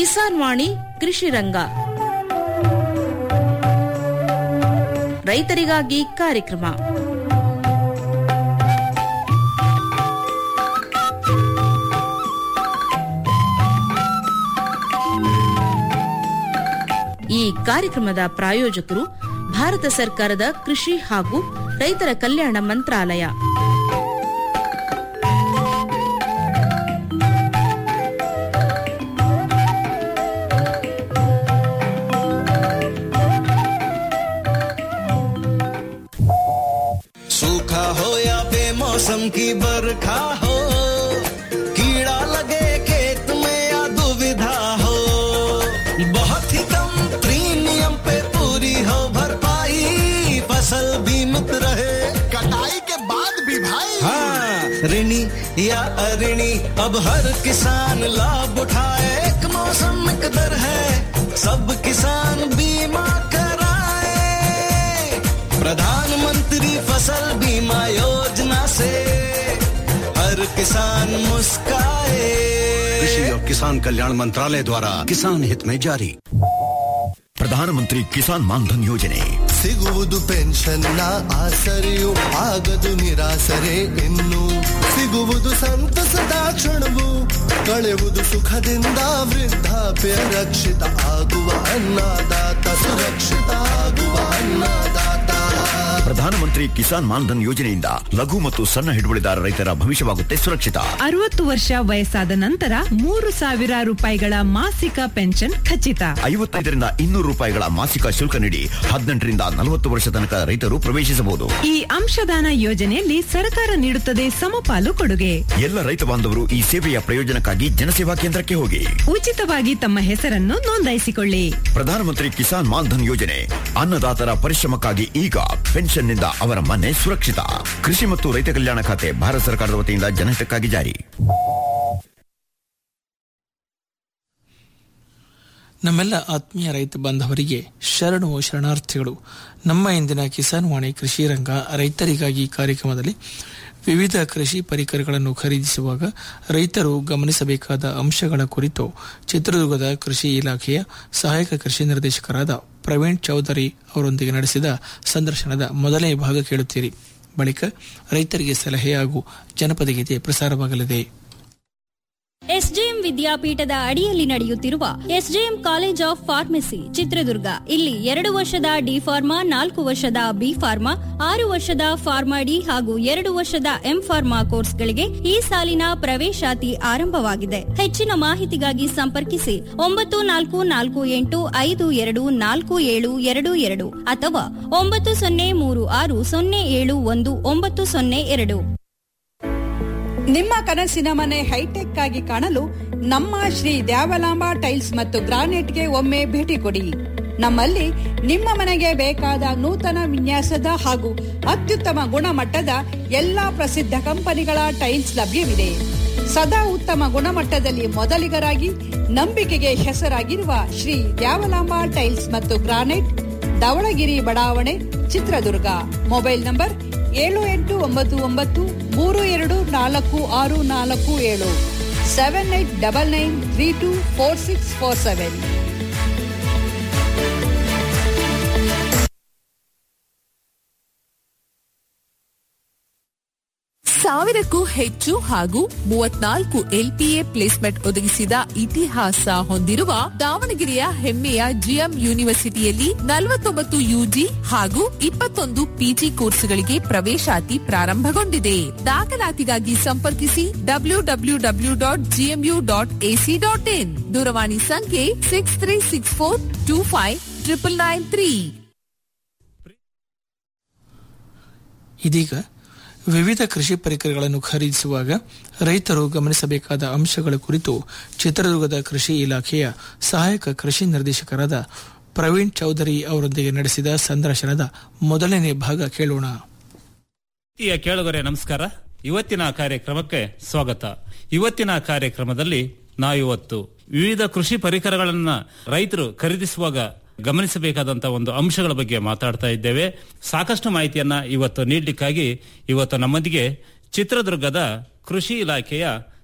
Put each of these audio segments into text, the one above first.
ಕಿಸಾನ್ ವಾಣಿ ಕೃಷಿ ರಂಗ ರೈತರಿಗಾಗಿ ಕಾರ್ಯಕ್ರಮ ಈ ಕಾರ್ಯಕ್ರಮದ ಪ್ರಾಯೋಜಕರು ಭಾರತ ಸರ್ಕಾರದ ಕೃಷಿ ಹಾಗೂ ರೈತರ ಕಲ್ಯಾಣ ಮಂತ್ರಾಲಯ सूखा हो या बेमौसम की बरखा हो कीड़ा लगे खेत में या दुविधा हो बहुत ही कम प्रीमियम पे पूरी हो भरपाई फसल बीमित रहे कटाई के बाद भी भाई हाँ ऋणी या अऋणी अब हर किसान लाभ उठाए एक मौसम एक दर है सब किसान बीमा कराए प्रधानमंत्री फसल बीमा योजना से हर किसान मुस्काए कृषि और किसान कल्याण मंत्रालय द्वारा किसान हित में जारी ಪ್ರಧಾನಮಂತ್ರಿ ಕಿಸಾನ್ ಮಾನ್ಧನ್ ಯೋಜನೆ ಸಿಗುವುದು ಪೆನ್ಷನ್ನ ಆಸರೆಯು ಆಗದು ನಿರಾಸರೆ ಇನ್ನು ಸಿಗುವುದು ಸಂತಸದ ಕ್ಷಣವು ಕಳೆಯುವುದು ಸುಖದಿಂದ ವೃದ್ಧಾಪ್ಯ ರಕ್ಷಿತ ಆಗುವ ಅನ್ನದಾತ ಸುರಕ್ಷಿತ ಆಗುವ ಅನ್ನದಾತ ಪ್ರಧಾನಮಂತ್ರಿ ಕಿಸಾನ್ ಮಾನ್ಧನ್ ಯೋಜನೆಯಿಂದ ಲಘು ಮತ್ತು ಸಣ್ಣ ಹಿಡುವಳಿದಾರ ರೈತರ ಭವಿಷ್ಯವಾಗುತ್ತೆ ಸುರಕ್ಷಿತ ಅರವತ್ತು ವರ್ಷ ವಯಸ್ಸಾದ ನಂತರ ಮೂರು ಸಾವಿರ ರೂಪಾಯಿಗಳ ಮಾಸಿಕ ಪೆನ್ಷನ್ ಖಚಿತ ಐವತ್ತೈದರಿಂದ ಇನ್ನೂರು ರೂಪಾಯಿಗಳ ಮಾಸಿಕ ಶುಲ್ಕ ನೀಡಿ ಹದಿನೆಂಟರಿಂದ ನಲವತ್ತು ವರ್ಷ ತನಕ ರೈತರು ಪ್ರವೇಶಿಸಬಹುದು ಈ ಅಂಶದಾನ ಯೋಜನೆಯಲ್ಲಿ ಸರ್ಕಾರ ನೀಡುತ್ತದೆ ಸಮಪಾಲು ಕೊಡುಗೆ ಎಲ್ಲ ರೈತ ಬಾಂಧವರು ಈ ಸೇವೆಯ ಪ್ರಯೋಜನಕ್ಕಾಗಿ ಜನಸೇವಾ ಕೇಂದ್ರಕ್ಕೆ ಹೋಗಿ ಉಚಿತವಾಗಿ ತಮ್ಮ ಹೆಸರನ್ನು ನೋಂದಾಯಿಸಿಕೊಳ್ಳಿ ಪ್ರಧಾನಮಂತ್ರಿ ಕಿಸಾನ್ ಮಾನ್ಧನ್ ಯೋಜನೆ ಅನ್ನದಾತರ ಪರಿಶ್ರಮಕ್ಕಾಗಿ ಈಗ ಪೆನ್ಷನ್ನಿಂದ ಅವರ ಮನೆ ಸುರಕ್ಷಿತ ಕೃಷಿ ಮತ್ತು ರೈತ ಕಲ್ಯಾಣ ಖಾತೆ ಭಾರತ ಸರ್ಕಾರದ ವತಿಯಿಂದ ಜನಹಿತಕ್ಕಾಗಿ ಜಾರಿ ನಮ್ಮೆಲ್ಲ ಆತ್ಮೀಯ ರೈತ ಬಾಂಧವರಿಗೆ ಶರಣು ಶರಣಾರ್ಥಿಗಳು ನಮ್ಮ ಇಂದಿನ ಕಿಸಾನ್ ವಾಣಿ ಕೃಷಿ ರಂಗ ರೈತರಿಗಾಗಿ ಕಾರ್ಯಕ್ರಮದಲ್ಲಿ ವಿವಿಧ ಕೃಷಿ ಪರಿಕರಗಳನ್ನು ಖರೀದಿಸುವಾಗ ರೈತರು ಗಮನಿಸಬೇಕಾದ ಅಂಶಗಳ ಕುರಿತು ಚಿತ್ರದುರ್ಗದ ಕೃಷಿ ಇಲಾಖೆಯ ಸಹಾಯಕ ಕೃಷಿ ನಿರ್ದೇಶಕರಾದ ಪ್ರವೀಣ್ ಚೌಧರಿ ಅವರೊಂದಿಗೆ ನಡೆಸಿದ ಸಂದರ್ಶನದ ಮೊದಲನೇ ಭಾಗ ಕೇಳುತ್ತೀರಿ ಬಳಿಕ ರೈತರಿಗೆ ಸಲಹೆ ಹಾಗೂ ಜನಪದ ಗೀತೆ ಪ್ರಸಾರವಾಗಲಿದೆ ಎಸ್ಜೆಎಂ ವಿದ್ಯಾಪೀಠದ ಅಡಿಯಲ್ಲಿ ನಡೆಯುತ್ತಿರುವ SJM college of pharmacy Chitradurga ಇಲ್ಲಿ ಎರಡು ವರ್ಷದ ಡಿ ಫಾರ್ಮಾ ನಾಲ್ಕು ವರ್ಷದ ಬಿ ಫಾರ್ಮಾ ಆರು ವರ್ಷದ ಫಾರ್ಮಾ ಡಿ ಹಾಗೂ ಎರಡು ವರ್ಷದ ಎಂ ಫಾರ್ಮಾ ಕೋರ್ಸ್ಗಳಿಗೆ ಈ ಸಾಲಿನ ಪ್ರವೇಶಾತಿ ಆರಂಭವಾಗಿದೆ ಹೆಚ್ಚಿನ ಮಾಹಿತಿಗಾಗಿ ಸಂಪರ್ಕಿಸಿ ಒಂಬತ್ತು ನಾಲ್ಕು ನಾಲ್ಕು ಎಂಟು ಐದು ಎರಡು ನಾಲ್ಕು ಏಳು ಎರಡು ಎರಡು ಅಥವಾ ಒಂಬತ್ತು ಸೊನ್ನೆ ಮೂರು ಆರು ಸೊನ್ನೆ ಏಳು ಒಂದು ಒಂಬತ್ತು ಸೊನ್ನೆ ಎರಡು ನಿಮ್ಮ ಕನಸಿನ ಮನೆ ಹೈಟೆಕ್ ಆಗಿ ಕಾಣಲು ನಮ್ಮ ಶ್ರೀ ದ್ಯಾವಲಾಂಬ ಟೈಲ್ಸ್ ಮತ್ತು ಗ್ರಾನೈಟ್ಗೆ ಒಮ್ಮೆ ಭೇಟಿ ಕೊಡಿ ನಮ್ಮಲ್ಲಿ ನಿಮ್ಮ ಮನೆಗೆ ಬೇಕಾದ ನೂತನ ವಿನ್ಯಾಸದ ಹಾಗೂ ಅತ್ಯುತ್ತಮ ಗುಣಮಟ್ಟದ ಎಲ್ಲಾ ಪ್ರಸಿದ್ಧ ಕಂಪನಿಗಳ ಟೈಲ್ಸ್ ಲಭ್ಯವಿದೆ ಸದಾ ಉತ್ತಮ ಗುಣಮಟ್ಟದಲ್ಲಿ ಮೊದಲಿಗರಾಗಿ ನಂಬಿಕೆಗೆ ಹೆಸರಾಗಿರುವ ಶ್ರೀ ದ್ಯಾವಲಾಂಬ ಟೈಲ್ಸ್ ಮತ್ತು ಗ್ರಾನೈಟ್ ಧವಳಗಿರಿ ಬಡಾವಣೆ ಚಿತ್ರದುರ್ಗ ಮೊಬೈಲ್ ನಂಬರ್ ಏಳು ಎಂಟು ಒಂಬತ್ತು ಒಂಬತ್ತು ಮೂರು ಎರಡು ನಾಲ್ಕು ಆರು ನಾಲ್ಕು ಏಳು seven eight double nine three two four six four seven ಸಾವಿರಕ್ಕೂ ಹೆಚ್ಚು ಹಾಗೂ ಮೂವತ್ನಾಲ್ಕು ಎಲ್ಪಿಎ ಪ್ಲೇಸ್ಮೆಂಟ್ ಒದಗಿಸಿದ ಇತಿಹಾಸ ಹೊಂದಿರುವ ದಾವಣಗೆರೆಯ ಹೆಮ್ಮೆಯ ಜಿಎಂ ಯೂನಿವರ್ಸಿಟಿಯಲ್ಲಿ ನಲವತ್ತೊಂಬತ್ತು ಯುಜಿ ಹಾಗೂ ಇಪ್ಪತ್ತೊಂದು ಪಿಜಿ ಕೋರ್ಸ್ಗಳಿಗೆ ಪ್ರವೇಶಾತಿ ಪ್ರಾರಂಭಗೊಂಡಿದೆ ದಾಖಲಾತಿಗಾಗಿ ಸಂಪರ್ಕಿಸಿ W W W dot GMU dot AC dot in ದೂರವಾಣಿ ಸಂಖ್ಯೆ six three six four two five triple nine three ಇದೀಗ ವಿವಿಧ ಕೃಷಿ ಪರಿಕರಗಳನ್ನು ಖರೀದಿಸುವಾಗ ರೈತರು ಗಮನಿಸಬೇಕಾದ ಅಂಶಗಳ ಕುರಿತು ಚಿತ್ರದುರ್ಗದ ಕೃಷಿ ಇಲಾಖೆಯ ಸಹಾಯಕ ಕೃಷಿ ನಿರ್ದೇಶಕರಾದ ಪ್ರವೀಣ್ ಚೌಧರಿ ಅವರೊಂದಿಗೆ ನಡೆಸಿದ ಸಂದರ್ಶನದ ಮೊದಲನೇ ಭಾಗ ಕೇಳೋಣ ಪ್ರಿಯ ಕೇಳುಗರೆ ನಮಸ್ಕಾರ ಇವತ್ತಿನ ಕಾರ್ಯಕ್ರಮಕ್ಕೆ ಸ್ವಾಗತ ಇವತ್ತಿನ ಕಾರ್ಯಕ್ರಮದಲ್ಲಿ ನಾವಿವತ್ತು ವಿವಿಧ ಕೃಷಿ ಪರಿಕರಗಳನ್ನ ರೈತರು ಖರೀದಿಸುವಾಗ ಗಮನಿಸಬೇಕಾದಂತಹ ಒಂದು ಅಂಶಗಳ ಬಗ್ಗೆ ಮಾತಾಡ್ತಾ ಇದ್ದೇವೆ ಸಾಕಷ್ಟು ಮಾಹಿತಿಯನ್ನ ಇವತ್ತು ನೀಡಲಿಕ್ಕಾಗಿ ಇವತ್ತು ನಮ್ಮೊಂದಿಗೆ ಚಿತ್ರದುರ್ಗದ ಕೃಷಿ ಇಲಾಖೆಯ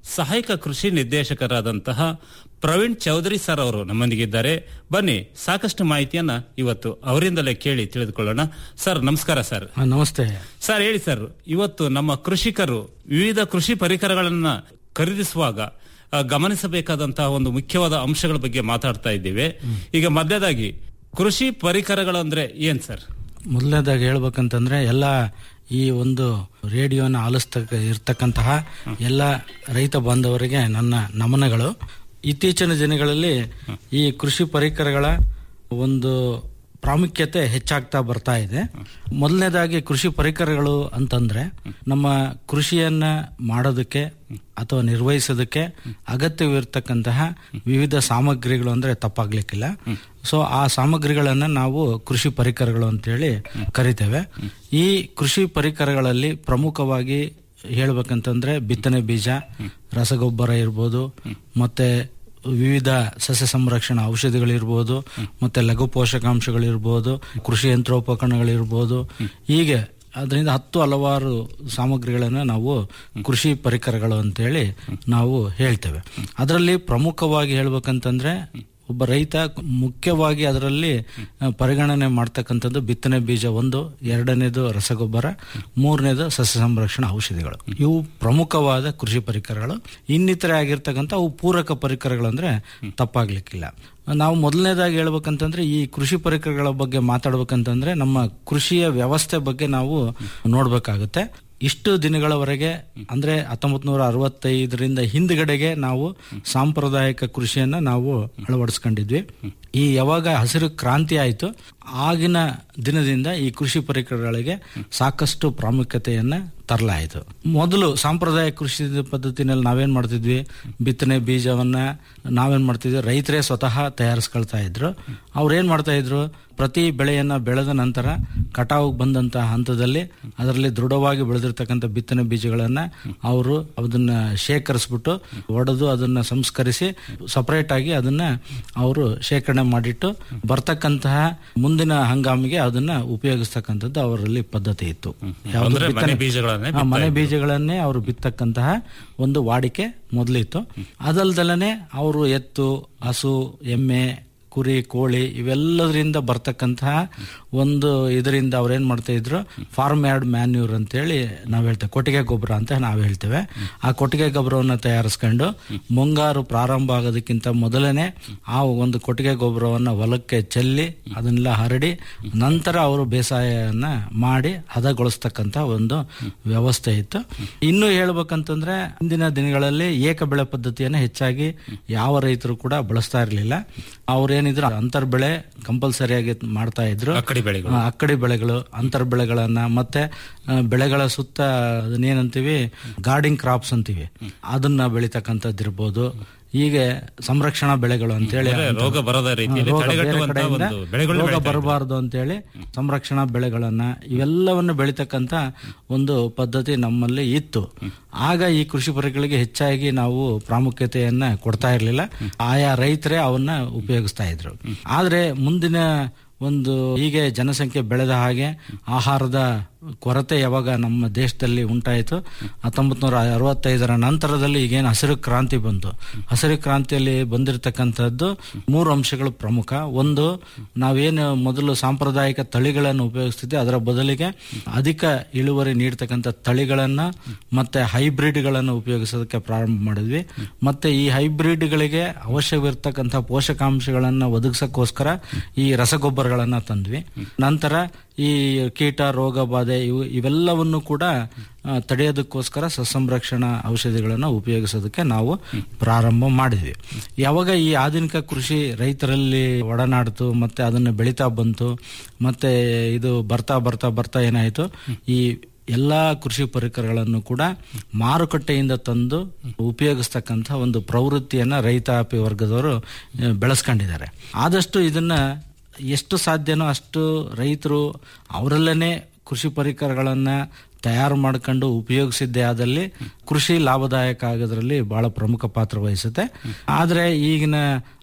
ಸಹಾಯಕ ಕೃಷಿ ನಿರ್ದೇಶಕರಾದಂತಹ ಪ್ರವೀಣ್ ಚೌಧರಿ ಸರ್ ಅವರು ನಮ್ಮೊಂದಿಗಿದ್ದಾರೆ ಬನ್ನಿ ಸಾಕಷ್ಟು ಮಾಹಿತಿಯನ್ನ ಇವತ್ತು ಅವರಿಂದಲೇ ಕೇಳಿ ತಿಳಿದುಕೊಳ್ಳೋಣ ಸರ್ ನಮಸ್ಕಾರ ಸರ್ ನಮಸ್ತೆ ಸರ್ ಹೇಳಿ ಸರ್ ಇವತ್ತು ನಮ್ಮ ಕೃಷಿಕರು ವಿವಿಧ ಕೃಷಿ ಪರಿಕರಗಳನ್ನ ಖರೀದಿಸುವಾಗ ಆ, ಗಮನಿಸಬೇಕಾದಂತಹ ಒಂದು ಮುಖ್ಯವಾದ ಅಂಶಗಳ ಬಗ್ಗೆ ಮಾತಾಡ್ತಾ ಇದ್ದೇವೆ ಈಗ ಮೊದಲೇದಾಗಿ ಕೃಷಿ ಪರಿಕರಗಳಂದ್ರೆ ಏನ್ ಸರ್ ಮೊದಲನೇದಾಗಿ ಹೇಳ್ಬೇಕಂತಂದ್ರೆ ಎಲ್ಲ ಈ ಒಂದು ರೇಡಿಯೋನ ಆಲಿಸ್ತಕ್ಕ ಇರ್ತಕ್ಕಂತಹ ಎಲ್ಲ ರೈತ ಬಾಂಧವರಿಗೆ ನನ್ನ ನಮನಗಳು ಇತ್ತೀಚಿನ ದಿನಗಳಲ್ಲಿ ಈ ಕೃಷಿ ಪರಿಕರಗಳ ಒಂದು ಪ್ರಾಮುಖ್ಯತೆ ಹೆಚ್ಚಾಗ್ತಾ ಬರ್ತಾ ಇದೆ ಮೊದಲನೇದಾಗಿ ಕೃಷಿ ಪರಿಕರಗಳು ಅಂತಂದ್ರೆ ನಮ್ಮ ಕೃಷಿಯನ್ನ ಮಾಡೋದಕ್ಕೆ ಅಥವಾ ನಿರ್ವಹಿಸೋದಕ್ಕೆ ಅಗತ್ಯವಿರ್ತಕ್ಕಂತಹ ವಿವಿಧ ಸಾಮಗ್ರಿಗಳು ಅಂದ್ರೆ ತಪ್ಪಾಗ್ಲಿಕ್ಕಿಲ್ಲ ಸೊ ಆ ಸಾಮಗ್ರಿಗಳನ್ನ ನಾವು ಕೃಷಿ ಪರಿಕರಗಳು ಅಂತೇಳಿ ಕರಿತೇವೆ ಈ ಕೃಷಿ ಪರಿಕರಗಳಲ್ಲಿ ಪ್ರಮುಖವಾಗಿ ಹೇಳ್ಬೇಕಂತಂದ್ರೆ ಬಿತ್ತನೆ ಬೀಜ ರಸಗೊಬ್ಬರ ಇರ್ಬೋದು ಮತ್ತೆ ವಿವಿಧ ಸಸ್ಯ ಸಂರಕ್ಷಣಾ ಔಷಧಿಗಳಿರ್ಬೋದು ಮತ್ತೆ ಲಘು ಪೋಷಕಾಂಶಗಳಿರ್ಬೋದು ಕೃಷಿ ಯಂತ್ರೋಪಕರಣಗಳಿರ್ಬೋದು ಹೀಗೆ ಅದರಿಂದ ಹತ್ತು ಹಲವಾರು ಸಾಮಗ್ರಿಗಳನ್ನು ನಾವು ಕೃಷಿ ಪರಿಕರಗಳು ಅಂತೇಳಿ ನಾವು ಹೇಳ್ತೇವೆ ಅದರಲ್ಲಿ ಪ್ರಮುಖವಾಗಿ ಹೇಳ್ಬೇಕಂತಂದ್ರೆ ಒಬ್ಬ ರೈತ ಮುಖ್ಯವಾಗಿ ಅದರಲ್ಲಿ ಆ, ಪರಿಗಣನೆ ಮಾಡ್ತಕ್ಕಂಥದ್ದು ಬಿತ್ತನೆ ಬೀಜ ಒಂದು ಎರಡನೇದು ರಸಗೊಬ್ಬರ ಮೂರನೇದು ಸಸ್ಯ ಸಂರಕ್ಷಣಾ ಔಷಧಿಗಳು ಇವು ಪ್ರಮುಖವಾದ ಕೃಷಿ ಪರಿಕರಗಳು ಇನ್ನಿತರೆ ಆಗಿರ್ತಕ್ಕಂಥ ಅವು ಪೂರಕ ಪರಿಕರಗಳು ಅಂದ್ರೆ ತಪ್ಪಾಗ್ಲಿಕ್ಕಿಲ್ಲ ನಾವು ಮೊದಲನೇದಾಗಿ ಹೇಳ್ಬೇಕಂತಂದ್ರೆ ಈ ಕೃಷಿ ಪರಿಕರಗಳ ಬಗ್ಗೆ ಮಾತಾಡ್ಬೇಕಂತಂದ್ರೆ ನಮ್ಮ ಕೃಷಿಯ ವ್ಯವಸ್ಥೆ ಬಗ್ಗೆ ನಾವು ನೋಡ್ಬೇಕಾಗುತ್ತೆ ಇಷ್ಟು ದಿನಗಳವರೆಗೆ ಅಂದ್ರೆ ಹತ್ತೊಂಬತ್ ನೂರ ಅರವತ್ತೈದರಿಂದ ಹಿಂದ್ಗಡೆಗೆ ನಾವು ಸಾಂಪ್ರದಾಯಿಕ ಕೃಷಿಯನ್ನ ನಾವು ಅಳವಡಿಸ್ಕೊಂಡಿದ್ವಿ ಈ ಯಾವಾಗ ಹಸಿರು ಕ್ರಾಂತಿ ಆಯಿತು ಆಗಿನ ದಿನದಿಂದ ಈ ಕೃಷಿ ಪರಿಕರಗಳಿಗೆ ಸಾಕಷ್ಟು ಪ್ರಾಮುಖ್ಯತೆಯನ್ನ ತರಲಾಯಿತು ಮೊದಲು ಸಾಂಪ್ರದಾಯಿಕ ಕೃಷಿ ಪದ್ಧತಿನಲ್ಲಿ ನಾವೇನ್ ಮಾಡ್ತಿದ್ವಿ ಬಿತ್ತನೆ ಬೀಜವನ್ನ ನಾವೇನ್ ಮಾಡ್ತಿದ್ವಿ ರೈತರೇ ಸ್ವತಃ ತಯಾರಿಸ್ಕೊಳ್ತಾ ಇದ್ರು ಅವ್ರು ಏನ್ ಮಾಡ್ತಾ ಇದ್ರು ಪ್ರತಿ ಬೆಳೆಯನ್ನ ಬೆಳೆದ ನಂತರ ಕಟಾವು ಬಂದಂತಹ ಹಂತದಲ್ಲಿ ಅದರಲ್ಲಿ ದೃಢವಾಗಿ ಬೆಳೆದಿರ್ತಕ್ಕಂಥ ಬಿತ್ತನೆ ಬೀಜಗಳನ್ನ ಅವರು ಅದನ್ನ ಶೇಖರಿಸ್ಬಿಟ್ಟು ಒಡೆದು ಅದನ್ನ ಸಂಸ್ಕರಿಸಿ ಸಪರೇಟ್ ಆಗಿ ಅದನ್ನ ಅವರು ಶೇಖರಣೆ ಮಾಡಿಟ್ಟು ಬರ್ತಕ್ಕಂತಹ ಮುಂದಿನ ಹಂಗಾಮಿಗೆ ಅದನ್ನ ಉಪಯೋಗಿಸ್ತಕ್ಕಂಥದ್ದು ಅವರಲ್ಲಿ ಪದ್ಧತಿ ಇತ್ತು ಯಾವ್ದು ಅಂದ್ರೆ ಮನೆ ಬಿತ್ತನೆ- ಬೀಜಗಳನ್ನೇ ಹಾ, ಬಿತ್ತಾ ಮನೆ ಇದ್ರು. ಬೀಜಗಳನ್ನೇ ಅವರು ಬಿತ್ತಕ್ಕಂತಹ ಒಂದು ವಾಡಿಕೆ ಮೊದಲಿತ್ತು ಅದಲ್ದಲನೆ ಅವರು ಎತ್ತು ಹಸು ಎಮ್ಮೆ ಕುರಿ ಕೋಳಿ ಇವೆಲ್ಲದರಿಂದ ಬರ್ತಕ್ಕಂತಹ ಒಂದು ಇದರಿಂದ ಅವ್ರೇನ್ ಮಾಡ್ತಾ ಇದ್ರು ಫಾರ್ಮ್ ಯಾರ್ಡ್ ಮ್ಯಾನ್ಯೂರ್ ಅಂತೇಳಿ ನಾವ್ ಹೇಳ್ತೇವೆ ಕೊಟ್ಟಿಗೆ ಗೊಬ್ಬರ ಅಂತ ನಾವ್ ಹೇಳ್ತೇವೆ ಆ ಕೊಟ್ಟಿಗೆ ಗೊಬ್ಬರವನ್ನು ತಯಾರಿಸ್ಕೊಂಡು ಮುಂಗಾರು ಪ್ರಾರಂಭ ಆಗೋದಕ್ಕಿಂತ ಮೊದಲನೇ ಆ ಒಂದು ಕೊಟ್ಟಿಗೆ ಗೊಬ್ಬರವನ್ನ ಹೊಲಕ್ಕೆ ಚೆಲ್ಲಿ ಅದನ್ನೆಲ್ಲ ಹರಡಿ ನಂತರ ಅವರು ಬೇಸಾಯವನ್ನ ಮಾಡಿ ಹದಗೊಳಿಸ್ತಕ್ಕಂತ ಒಂದು ವ್ಯವಸ್ಥೆ ಇತ್ತು ಇನ್ನು ಹೇಳ್ಬೇಕಂತಂದ್ರೆ ಹಿಂದಿನ ದಿನಗಳಲ್ಲಿ ಏಕ ಬೆಳೆ ಪದ್ಧತಿಯನ್ನ ಹೆಚ್ಚಾಗಿ ಯಾವ ರೈತರು ಕೂಡ ಬಳಸ್ತಾ ಇರಲಿಲ್ಲ ಅವ್ರೇನಿದ್ರು ಅಂತರ್ ಬೆಳೆ ಕಂಪಲ್ಸರಿಯಾಗಿ ಮಾಡ್ತಾ ಇದ್ರು ಅಕ್ಕಡಿ ಬೆಳೆಗಳು. ಆ, ಅಕ್ಕಡಿ ಬೆಳೆಗಳು ಅಂತರ್ ಬೆಳೆಗಳನ್ನ ಮತ್ತೆ ಆ, ಬೆಳೆಗಳ ಸುತ್ತ ಅದನ್ನೇನಂತೀವಿ ಗಾರ್ಡಿಂಗ್ ಕ್ರಾಪ್ಸ್ ಅಂತೀವಿ ಅದನ್ನ ಬೆಳಿತಕ್ಕಂಥದ್ದಿರ್ಬೋದು ಹೀಗೆ ಸಂರಕ್ಷಣಾ ಬೆಳೆಗಳು ಅಂತೇಳಿ ಅಂದ್ರೆ ಅಂತಾರೆ. ರೋಗ ಬರದ ರೀತಿಯಲ್ಲಿ ರೋಗ ಬೇರೆ ತಡೆಗಟ್ಟುವಂತ ಕಡೆಯಿಂದ ಒಂದು ಬೆಳೆಗಳನ್ನ ರೋಗ ಬೆಳೀತಾ ಇದ್ರು. ಬರಬಾರದು ಅಂತೇಳಿ ಸಂರಕ್ಷಣಾ ಬೆಳೆಗಳನ್ನ ಇವೆಲ್ಲವನ್ನು ಬೆಳಿತಕ್ಕಂತ ಒಂದು ಪದ್ಧತಿ ನಮ್ಮಲ್ಲಿ ಇತ್ತು ಆಗ ಈ ಕೃಷಿ ಪರಿಕರಗಳಿಗೆ ಹೆಚ್ಚಾಗಿ ನಾವು ಪ್ರಾಮುಖ್ಯತೆಯನ್ನ ಕೊಡ್ತಾ ಇರಲಿಲ್ಲ ಆಯಾ ರೈತರೇ ಅವನ್ನ ಉಪಯೋಗಿಸ್ತಾ ಇದ್ರು ಆದ್ರೆ ಮುಂದಿನ ಒಂದು ಹೀಗೆ ಜನಸಂಖ್ಯೆ ಬೆಳೆದ ಹಾಗೆ ಆಹಾರದ ಕೊರತೆ ಯಾವಾಗ ನಮ್ಮ ದೇಶದಲ್ಲಿ ಉಂಟಾಯಿತು ಹತ್ತೊಂಬತ್ ನೂರ ಅರವತ್ತೈದರ ನಂತರದಲ್ಲಿ ಈಗೇನು ಹಸಿರು ಕ್ರಾಂತಿ ಬಂತು ಹಸಿರು ಕ್ರಾಂತಿಯಲ್ಲಿ ಬಂದಿರತಕ್ಕಂಥದ್ದು ಮೂರು ಅಂಶಗಳು ಪ್ರಮುಖ ಒಂದು ನಾವೇನು ಮೊದಲು ಸಾಂಪ್ರದಾಯಿಕ ತಳಿಗಳನ್ನು ಉಪಯೋಗಿಸ್ತಿದ್ವಿ ಅದರ ಬದಲಿಗೆ ಅಧಿಕ ಇಳುವರಿ ನೀಡ್ತಕ್ಕಂಥ ತಳಿಗಳನ್ನ ಮತ್ತೆ ಹೈಬ್ರಿಡ್ಗಳನ್ನು ಉಪಯೋಗಿಸೋದಕ್ಕೆ ಪ್ರಾರಂಭ ಮಾಡಿದ್ವಿ ಮತ್ತೆ ಈ ಹೈಬ್ರಿಡ್ಗಳಿಗೆ ಅವಶ್ಯವಿರ್ತಕ್ಕಂಥ ಪೋಷಕಾಂಶಗಳನ್ನ ಒದಗಿಸಕ್ಕೋಸ್ಕರ ಈ ರಸಗೊಬ್ಬರಗಳನ್ನ ತಂದ್ವಿ ನಂತರ ಈ ಕೀಟ ರೋಗ ಬಾಧೆ ಇವು ಇವೆಲ್ಲವನ್ನು ಕೂಡ ಆ, ತಡೆಯೋದಕ್ಕೋಸ್ಕರ ಸಸ್ಯಂರಕ್ಷಣಾ ಔಷಧಿಗಳನ್ನು ಉಪಯೋಗಿಸೋದಕ್ಕೆ ನಾವು ಪ್ರಾರಂಭ ಮಾಡಿದ್ವಿ ಯಾವಾಗ ಈ ಆಧುನಿಕ ಕೃಷಿ ರೈತರಲ್ಲಿ ಒಡನಾಡ್ತು ಮತ್ತೆ ಅದನ್ನು ಬೆಳೀತಾ ಬಂತು ಮತ್ತೆ ಇದು ಬರ್ತಾ ಬರ್ತಾ ಬರ್ತಾ ಏನಾಯಿತು ಈ ಎಲ್ಲಾ ಕೃಷಿ ಪರಿಕರಗಳನ್ನು ಕೂಡ ಮಾರುಕಟ್ಟೆಯಿಂದ ತಂದು ಉಪಯೋಗಿಸ್ತಕ್ಕಂಥ ಒಂದು ಪ್ರವೃತ್ತಿಯನ್ನ ರೈತಾಪಿ ವರ್ಗದವರು ಆ, ಬೆಳೆಸ್ಕೊಂಡಿದ್ದಾರೆ ಆದಷ್ಟು ಇದನ್ನ ಎಷ್ಟು ಸಾಧ್ಯನೋ ಅಷ್ಟು ರೈತರು ಅವರಲ್ಲೇನೆ ಕೃಷಿ ಪರಿಕರಗಳನ್ನ ತಯಾರು ಮಾಡ್ಕೊಂಡು ಉಪಯೋಗಿಸಿದ್ದೇ ಆದಲ್ಲಿ ಕೃಷಿ ಲಾಭದಾಯಕ ಆಗೋದ್ರಲ್ಲಿ ಬಹಳ ಪ್ರಮುಖ ಪಾತ್ರ ವಹಿಸುತ್ತೆ ಆದ್ರೆ ಈಗಿನ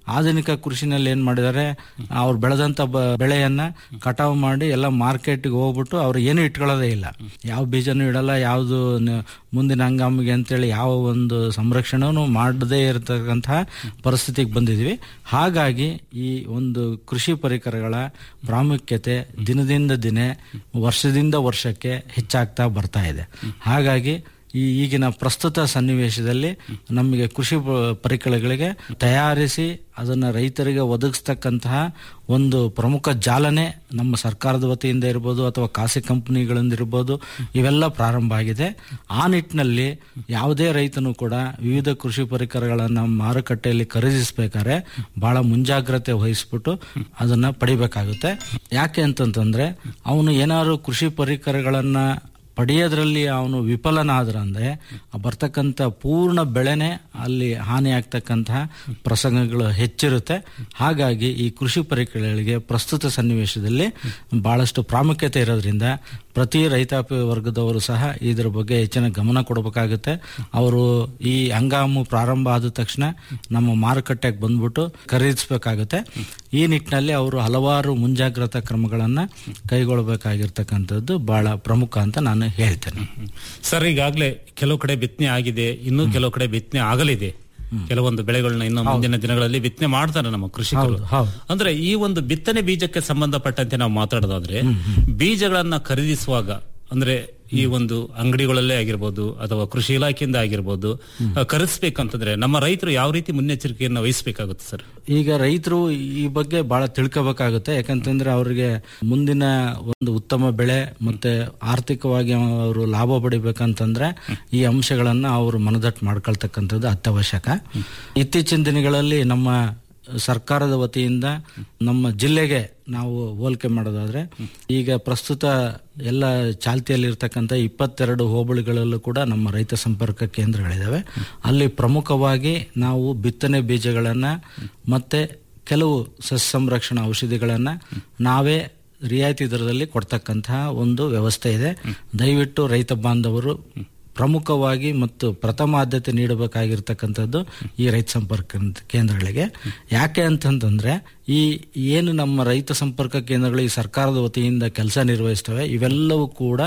ಆಧುನಿಕ ಕೃಷಿನಲ್ಲಿ ಏನ್ ಮಾಡಿದ್ದಾರೆ ಅವ್ರು ಬೆಳೆದಂತ ಬ- ಬೆಳೆಯನ್ನ ಕಟಾವು ಮಾಡಿ ಎಲ್ಲ ಮಾರ್ಕೆಟ್ಗೆ ಹೋಗ್ಬಿಟ್ಟು ಅವ್ರು ಏನು ಇಟ್ಕೊಳ್ಳೋದೇ ಇಲ್ಲ ಯಾವ ಬೀಜನೂ ಇಡಲ್ಲ ಯಾವುದು ನ- ಮುಂದಿನ ಹಂಗಾಮಿಗೆ ಅಂತೇಳಿ ಯಾವ ಒಂದು ಸಂರಕ್ಷಣೆನೂ ಮಾಡದೇ ಇರತಕ್ಕಂತಹ ಪರಿಸ್ಥಿತಿಗೆ ಬಂದಿದ್ವಿ ಹಾಗಾಗಿ ಈ ಒಂದು ಕೃಷಿ ಪರಿಕರಗಳ ಪ್ರಾಮುಖ್ಯತೆ ದಿನದಿಂದ ದಿನ ವರ್ಷದಿಂದ ವರ್ಷಕ್ಕೆ ಹೆಚ್ಚಾಗ್ತಾ ಬರ್ತಾ ಇದೆ ಹಾಗಾಗಿ ಈ ಈಗಿನ ಪ್ರಸ್ತುತ ಸನ್ನಿವೇಶದಲ್ಲಿ ನಮಗೆ ಕೃಷಿ ಪ- ಪರಿಕರಗಳಿಗೆ ತಯಾರಿಸಿ ಅದನ್ನ ರೈತರಿಗೆ ಒದಗಿಸ್ತಕ್ಕಂತಹ ಒಂದು ಪ್ರಮುಖ ಜಾಲನೆ ನಮ್ಮ ಸರ್ಕಾರದ ವತಿಯಿಂದ ಇರ್ಬೋದು ಅಥವಾ ಖಾಸಗಿ ಕಂಪನಿಗಳಿಂದ ಇರ್ಬೋದು ಇವೆಲ್ಲ ಪ್ರಾರಂಭ ಆಗಿದೆ ಆ ನಿಟ್ಟಿನಲ್ಲಿ ಯಾವುದೇ ರೈತನು ಕೂಡ ವಿವಿಧ ಕೃಷಿ ಪರಿಕರಗಳನ್ನು ಮಾರುಕಟ್ಟೆಯಲ್ಲಿ ಖರೀದಿಸಬೇಕಾದ್ರೆ ಬಹಳ ಮುಂಜಾಗ್ರತೆ ವಹಿಸ್ಬಿಟ್ಟು ಅದನ್ನ ಪಡಿಬೇಕಾಗುತ್ತೆ ಯಾಕೆ ಅಂತಂತಂದ್ರೆ ಅವನು ಏನಾದ್ರು ಕೃಷಿ ಪರಿಕರಗಳನ್ನ ಪಡೆಯೋದ್ರಲ್ಲಿ ಅವನು ವಿಫಲನಾದ್ರಂದ್ರೆ ಆ ಬರ್ತಕ್ಕಂಥ ಪೂರ್ಣ ಬೆಳೆನೆ ಅಲ್ಲಿ ಹಾನಿ ಆಗ್ತಕ್ಕಂತಹ ಪ್ರಸಂಗಗಳು ಹೆಚ್ಚಿರುತ್ತೆ ಹಾಗಾಗಿ ಈ ಕೃಷಿ ಪರಿಕರಗಳಿಗೆ ಪ್ರಸ್ತುತ ಸನ್ನಿವೇಶದಲ್ಲಿ ಬಹಳಷ್ಟು ಪ್ರಾಮುಖ್ಯತೆ ಇರೋದ್ರಿಂದ ಪ್ರತಿ ರೈತಾಪಿ ವರ್ಗದವರು ಸಹ ಇದರ ಬಗ್ಗೆ ಹೆಚ್ಚಿನ ಗಮನ ಕೊಡಬೇಕಾಗುತ್ತೆ ಅವರು ಈ ಹಂಗಾಮು ಪ್ರಾರಂಭ ಆದ ತಕ್ಷಣ ನಮ್ಮ ಮಾರುಕಟ್ಟೆಗೆ ಬಂದ್ಬಿಟ್ಟು ಖರೀದಿಸಬೇಕಾಗುತ್ತೆ ಈ ನಿಟ್ಟಿನಲ್ಲಿ ಅವರು ಹಲವಾರು ಮುಂಜಾಗ್ರತಾ ಕ್ರಮಗಳನ್ನ ಕೈಗೊಳ್ಳಬೇಕಾಗಿರ್ತಕ್ಕಂಥದ್ದು ಬಹಳ ಪ್ರಮುಖ ಅಂತ ನಾನು ಹೇಳ್ತೇನೆ ಸರ್ ಈಗಾಗಲೇ ಕೆಲವು ಕಡೆ ಬಿತ್ತನೆ ಆಗಿದೆ ಇನ್ನೂ ಕೆಲವು ಕಡೆ ಬಿತ್ತನೆ ಆಗಲಿದೆ ಕೆಲವೊಂದು ಬೆಳೆಗಳನ್ನ ಇನ್ನು ಮುಂದಿನ ದಿನಗಳಲ್ಲಿ ಬಿತ್ತನೆ ಮಾಡ್ತಾರೆ ನಮ್ಮ ಕೃಷಿಕರು ಹೌದು, ಹೌದು. ಅಂದ್ರೆ ಈ ಒಂದು ಬಿತ್ತನೆ ಬೀಜಕ್ಕೆ ಸಂಬಂಧಪಟ್ಟಂತೆ ನಾವು ಮಾತಾಡೋದಾದ್ರೆ ಬೀಜಗಳನ್ನ ಖರೀದಿಸುವಾಗ ಅಂದ್ರೆ ಈ ಒಂದು ಅಂಗಡಿಗಳಲ್ಲೇ ಆಗಿರ್ಬೋದು ಅಥವಾ ಕೃಷಿ ಇಲಾಖೆಯಿಂದ ಆಗಿರ್ಬೋದು ಆ, ಖರೀದಿಸ್ಬೇಕಂತಂದ್ರೆ ನಮ್ಮ ರೈತರು ಯಾವ ರೀತಿ ಮುನ್ನೆಚ್ಚರಿಕೆಯನ್ನು ವಹಿಸಬೇಕಾಗುತ್ತೆ ಸರ್ ಈಗ ರೈತರು ಈ ಬಗ್ಗೆ ಬಹಳ ತಿಳ್ಕೋಬೇಕಾಗುತ್ತೆ ಯಾಕಂತಂದ್ರೆ ಅವರಿಗೆ ಮುಂದಿನ ಒಂದು ಉತ್ತಮ ಬೆಳೆ ಮತ್ತೆ ಆರ್ಥಿಕವಾಗಿ ಅವರು ಲಾಭ ಪಡಿಬೇಕಂತಂದ್ರೆ ಈ ಅಂಶಗಳನ್ನ ಅವರು ಮನದಟ್ಟು ಮಾಡ್ಕೊಳ್ತಕ್ಕಂಥದ್ದು ಅತ್ಯವಶ್ಯಕ ಇತ್ತೀಚಿನ ದಿನಗಳಲ್ಲಿ ನಮ್ಮ ಸರ್ಕಾರದ ವತಿಯಿಂದ ನಮ್ಮ ಜಿಲ್ಲೆಗೆ ನಾವು ಹೋಲಿಕೆ ಮಾಡೋದಾದ್ರೆ ಈಗ ಪ್ರಸ್ತುತ ಎಲ್ಲ ಚಾಲ್ತಿಯಲ್ಲಿ ಇರ್ತಕ್ಕಂಥ ಇಪ್ಪತ್ತೆರಡು ಹೋಬಳಿಗಳಲ್ಲೂ ಕೂಡ ನಮ್ಮ ರೈತ ಸಂಪರ್ಕ ಕೇಂದ್ರಗಳಿದಾವೆ ಅಲ್ಲಿ ಪ್ರಮುಖವಾಗಿ ನಾವು ಬಿತ್ತನೆ ಬೀಜಗಳನ್ನ ಮತ್ತೆ ಕೆಲವು ಸಸ್ಯ ಸಂರಕ್ಷಣಾ ಔಷಧಿಗಳನ್ನ ನಾವೇ ರಿಯಾಯಿತಿ ದರದಲ್ಲಿ ಕೊಡ್ತಕ್ಕಂತಹ ಒಂದು ವ್ಯವಸ್ಥೆ ಇದೆ ದಯವಿಟ್ಟು ರೈತ ಬಾಂಧವರು ಪ್ರಮುಖವಾಗಿ ಮತ್ತು ಪ್ರಥಮ ಆದ್ಯತೆ ನೀಡಬೇಕಾಗಿರ್ತಕ್ಕಂಥದ್ದು ಈ ರೈತ ಸಂಪರ್ಕ ಕೇಂದ್ರಗಳಿಗೆ ಯಾಕೆ ಅಂತಂತಂದ್ರೆ ಈ ಏನು ನಮ್ಮ ರೈತ ಸಂಪರ್ಕ ಕೇಂದ್ರಗಳು ಈ ಸರ್ಕಾರದ ವತಿಯಿಂದ ಕೆಲಸ ನಿರ್ವಹಿಸ್ತವೆ ಇವೆಲ್ಲವೂ ಕೂಡ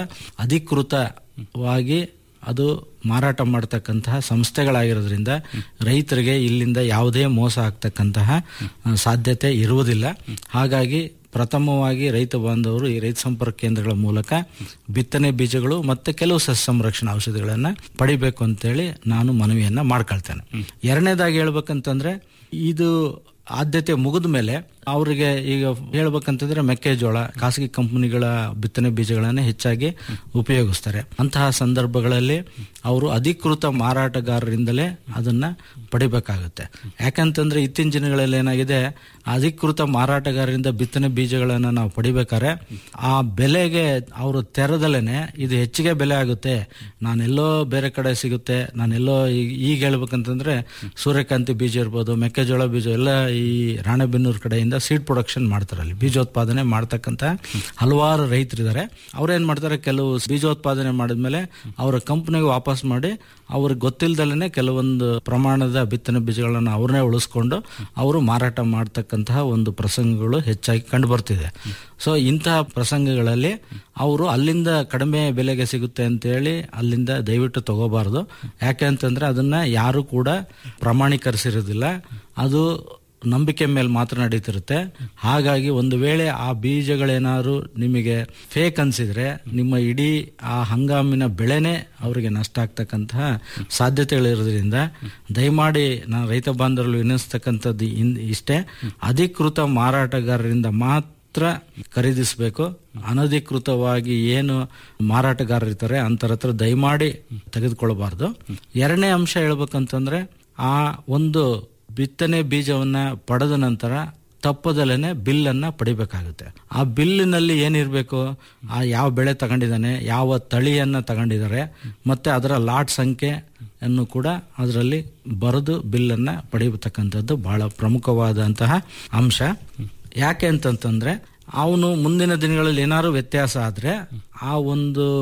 ಅಧಿಕೃತವಾಗಿ ಅದು ಮಾರಾಟ ಮಾಡತಕ್ಕಂತಹ ಸಂಸ್ಥೆಗಳಾಗಿರೋದ್ರಿಂದ ರೈತರಿಗೆ ಇಲ್ಲಿಂದ ಯಾವುದೇ ಮೋಸ ಆಗ್ತಕ್ಕಂತಹ ಆ, ಸಾಧ್ಯತೆ ಇರುವುದಿಲ್ಲ ಹಾಗಾಗಿ ಪ್ರಥಮವಾಗಿ ರೈತ ಬಾಂಧವರು ಈ ರೈತ ಸಂಪರ್ಕ ಕೇಂದ್ರಗಳ ಮೂಲಕ ಬಿತ್ತನೆ ಬೀಜಗಳು ಮತ್ತೆ ಕೆಲವು ಸಸ್ಯ ಸಂರಕ್ಷಣಾ ಔಷಧಿಗಳನ್ನ ಪಡಿಬೇಕು ಅಂತೇಳಿ ನಾನು ಮನವಿಯನ್ನ ಮಾಡ್ಕೊಳ್ತೇನೆ ಎರಡನೇದಾಗಿ ಹೇಳ್ಬೇಕಂತಂದ್ರೆ ಇದು ಆದ್ಯತೆ ಮುಗಿದ ಮೇಲೆ ಅವರಿಗೆ ಈಗ ಹೇಳ್ಬೇಕಂತಂದ್ರೆ ಮೆಕ್ಕೆಜೋಳ ಖಾಸಗಿ ಕಂಪನಿಗಳ ಬಿತ್ತನೆ ಬೀಜಗಳನ್ನೇ ಹೆಚ್ಚಾಗಿ ಉಪಯೋಗಿಸ್ತಾರೆ ಅಂತಹ ಸಂದರ್ಭಗಳಲ್ಲಿ ಅವರು ಅಧಿಕೃತ ಮಾರಾಟಗಾರರಿಂದಲೇ ಅದನ್ನ ಪಡಿಬೇಕಾಗುತ್ತೆ ಯಾಕಂತಂದ್ರೆ ಇತ್ತೀನ ದಿನಗಳಲ್ಲಿ ಏನಾಗಿದೆ ಅಧಿಕೃತ ಮಾರಾಟಗಾರರಿಂದ ಬಿತ್ತನೆ ಬೀಜಗಳನ್ನ ನಾವು ಪಡಿಬೇಕಾದ್ರೆ ಆ ಬೆಲೆಗೆ ಅವರು ತೆರದಲೇನೆ ಇದು ಹೆಚ್ಚಿಗೆ ಬೆಲೆ ಆಗುತ್ತೆ ನಾನೆಲ್ಲೋ ಬೇರೆ ಕಡೆ ಸಿಗುತ್ತೆ ನಾನೆಲ್ಲೋ ಈಗ ಈಗ ಹೇಳ್ಬೇಕಂತಂದ್ರೆ ಸೂರ್ಯಕಾಂತಿ ಬೀಜ ಇರ್ಬೋದು ಮೆಕ್ಕೆಜೋಳ ಬೀಜ ಎಲ್ಲ ಈ ರಾಣೆಬೆನ್ನೂರು ಕಡೆಯಿಂದ ಸೀಡ್ ಪ್ರೊಡಕ್ಷನ್ ಮಾಡ್ತಾರೆ ಅಲ್ಲಿ ಬೀಜೋತ್ಪಾದನೆ ಮಾಡ್ತಕ್ಕಂತ ಹಲವಾರು ರೈತರಿದ್ದಾರೆ ಅವ್ರೇನ್ ಮಾಡ್ತಾರೆ ಕೆಲವು ಬೀಜೋತ್ಪಾದನೆ ಮಾಡಿದ್ಮೇಲೆ ಅವರ ಕಂಪನಿಗೆ ವಾಪಸ್ ಮಾಡಿ ಅವ್ರಿಗೆ ಗೊತ್ತಿಲ್ದಲೇ ಕೆಲವೊಂದು ಪ್ರಮಾಣದ ಬಿತ್ತನೆ ಬೀಜಗಳನ್ನ ಅವ್ರನ್ನೇ ಉಳಿಸ್ಕೊಂಡು ಅವರು ಮಾರಾಟ ಮಾಡ್ತಕ್ಕಂತಹ ಒಂದು ಪ್ರಸಂಗಗಳು ಹೆಚ್ಚಾಗಿ ಕಂಡು ಬರ್ತಿದೆ ಸೊ ಇಂತಹ ಪ್ರಸಂಗಗಳಲ್ಲಿ ಅವರು ಅಲ್ಲಿಂದ ಕಡಿಮೆ ಬೆಲೆಗೆ ಸಿಗುತ್ತೆ ಅಂತೇಳಿ ಅಲ್ಲಿಂದ ದಯವಿಟ್ಟು ತಗೋಬಾರ್ದು ಯಾಕೆ ಅಂತಂದ್ರೆ ಅದನ್ನ ಯಾರು ಕೂಡ ಪ್ರಮಾಣೀಕರಿಸಿರೋದಿಲ್ಲ ಅದು ನಂಬಿಕೆ ಮೇಲೆ ಮಾತ್ರ ನಡೀತಿರುತ್ತೆ ಹಾಗಾಗಿ ಒಂದು ವೇಳೆ ಆ ಬೀಜಗಳೇನಾದ್ರು ನಿಮಗೆ ಫೇಕ್ ಅನ್ಸಿದ್ರೆ ನಿಮ್ಮ ಇಡೀ ಆ ಹಂಗಾಮಿನ ಬೆಳೆನೇ ಅವರಿಗೆ ನಷ್ಟ ಆಗ್ತಕ್ಕಂತಹ ಸಾಧ್ಯತೆಗಳಿರೋದ್ರಿಂದ ದಯಮಾಡಿ ನಾನು ರೈತ ಬಾಂಧವರು ವಿನಿಸ್ತಕ್ಕಂಥದ್ದು ಇನ್- ಇಷ್ಟೇ ಅಧಿಕೃತ ಮಾರಾಟಗಾರರಿಂದ ಮಾತ್ರ ಖರೀದಿಸಬೇಕು ಅನಧಿಕೃತವಾಗಿ ಏನು ಮಾರಾಟಗಾರರಿರ್ತಾರೆ ಅಂತರ ಹತ್ರ ದಯಮಾಡಿ ತೆಗೆದುಕೊಳ್ಳಬಾರ್ದು ಎರಡನೇ ಅಂಶ ಹೇಳ್ಬೇಕಂತಂದ್ರೆ ಆ ಒಂದು ಬಿತ್ತನೆ ಬೀಜವನ್ನ ಪಡೆದ ನಂತರ ತಪ್ಪದಲೇನೆ ಬಿಲ್ಲನ್ನ ಪಡಿಬೇಕಾಗುತ್ತೆ ಆ ಬಿಲ್ಲಿನಲ್ಲಿ ಏನಿರಬೇಕು ಆ ಯಾವ ಬೆಳೆ ತಗೊಂಡಿದ್ದಾನೆ ಯಾವ ತಳಿಯನ್ನ ತಗೊಂಡಿದ್ದಾರೆ ಮತ್ತೆ ಅದರ ಲಾಟ್ ಸಂಖ್ಯೆ ಅನ್ನು ಕೂಡ ಅದರಲ್ಲಿ ಬರೆದು ಬಿಲ್ಲನ್ನ ಪಡೆಯತಕ್ಕಂಥದ್ದು ಬಹಳ ಪ್ರಮುಖವಾದಂತಹ ಅಂಶ ಯಾಕೆ ಅಂತಂತಂದ್ರೆ ಅವನು ಮುಂದಿನ ದಿನಗಳಲ್ಲಿ ಏನಾದ್ರು ವ್ಯತ್ಯಾಸ ಆದ್ರೆ ಆ ಒಂದು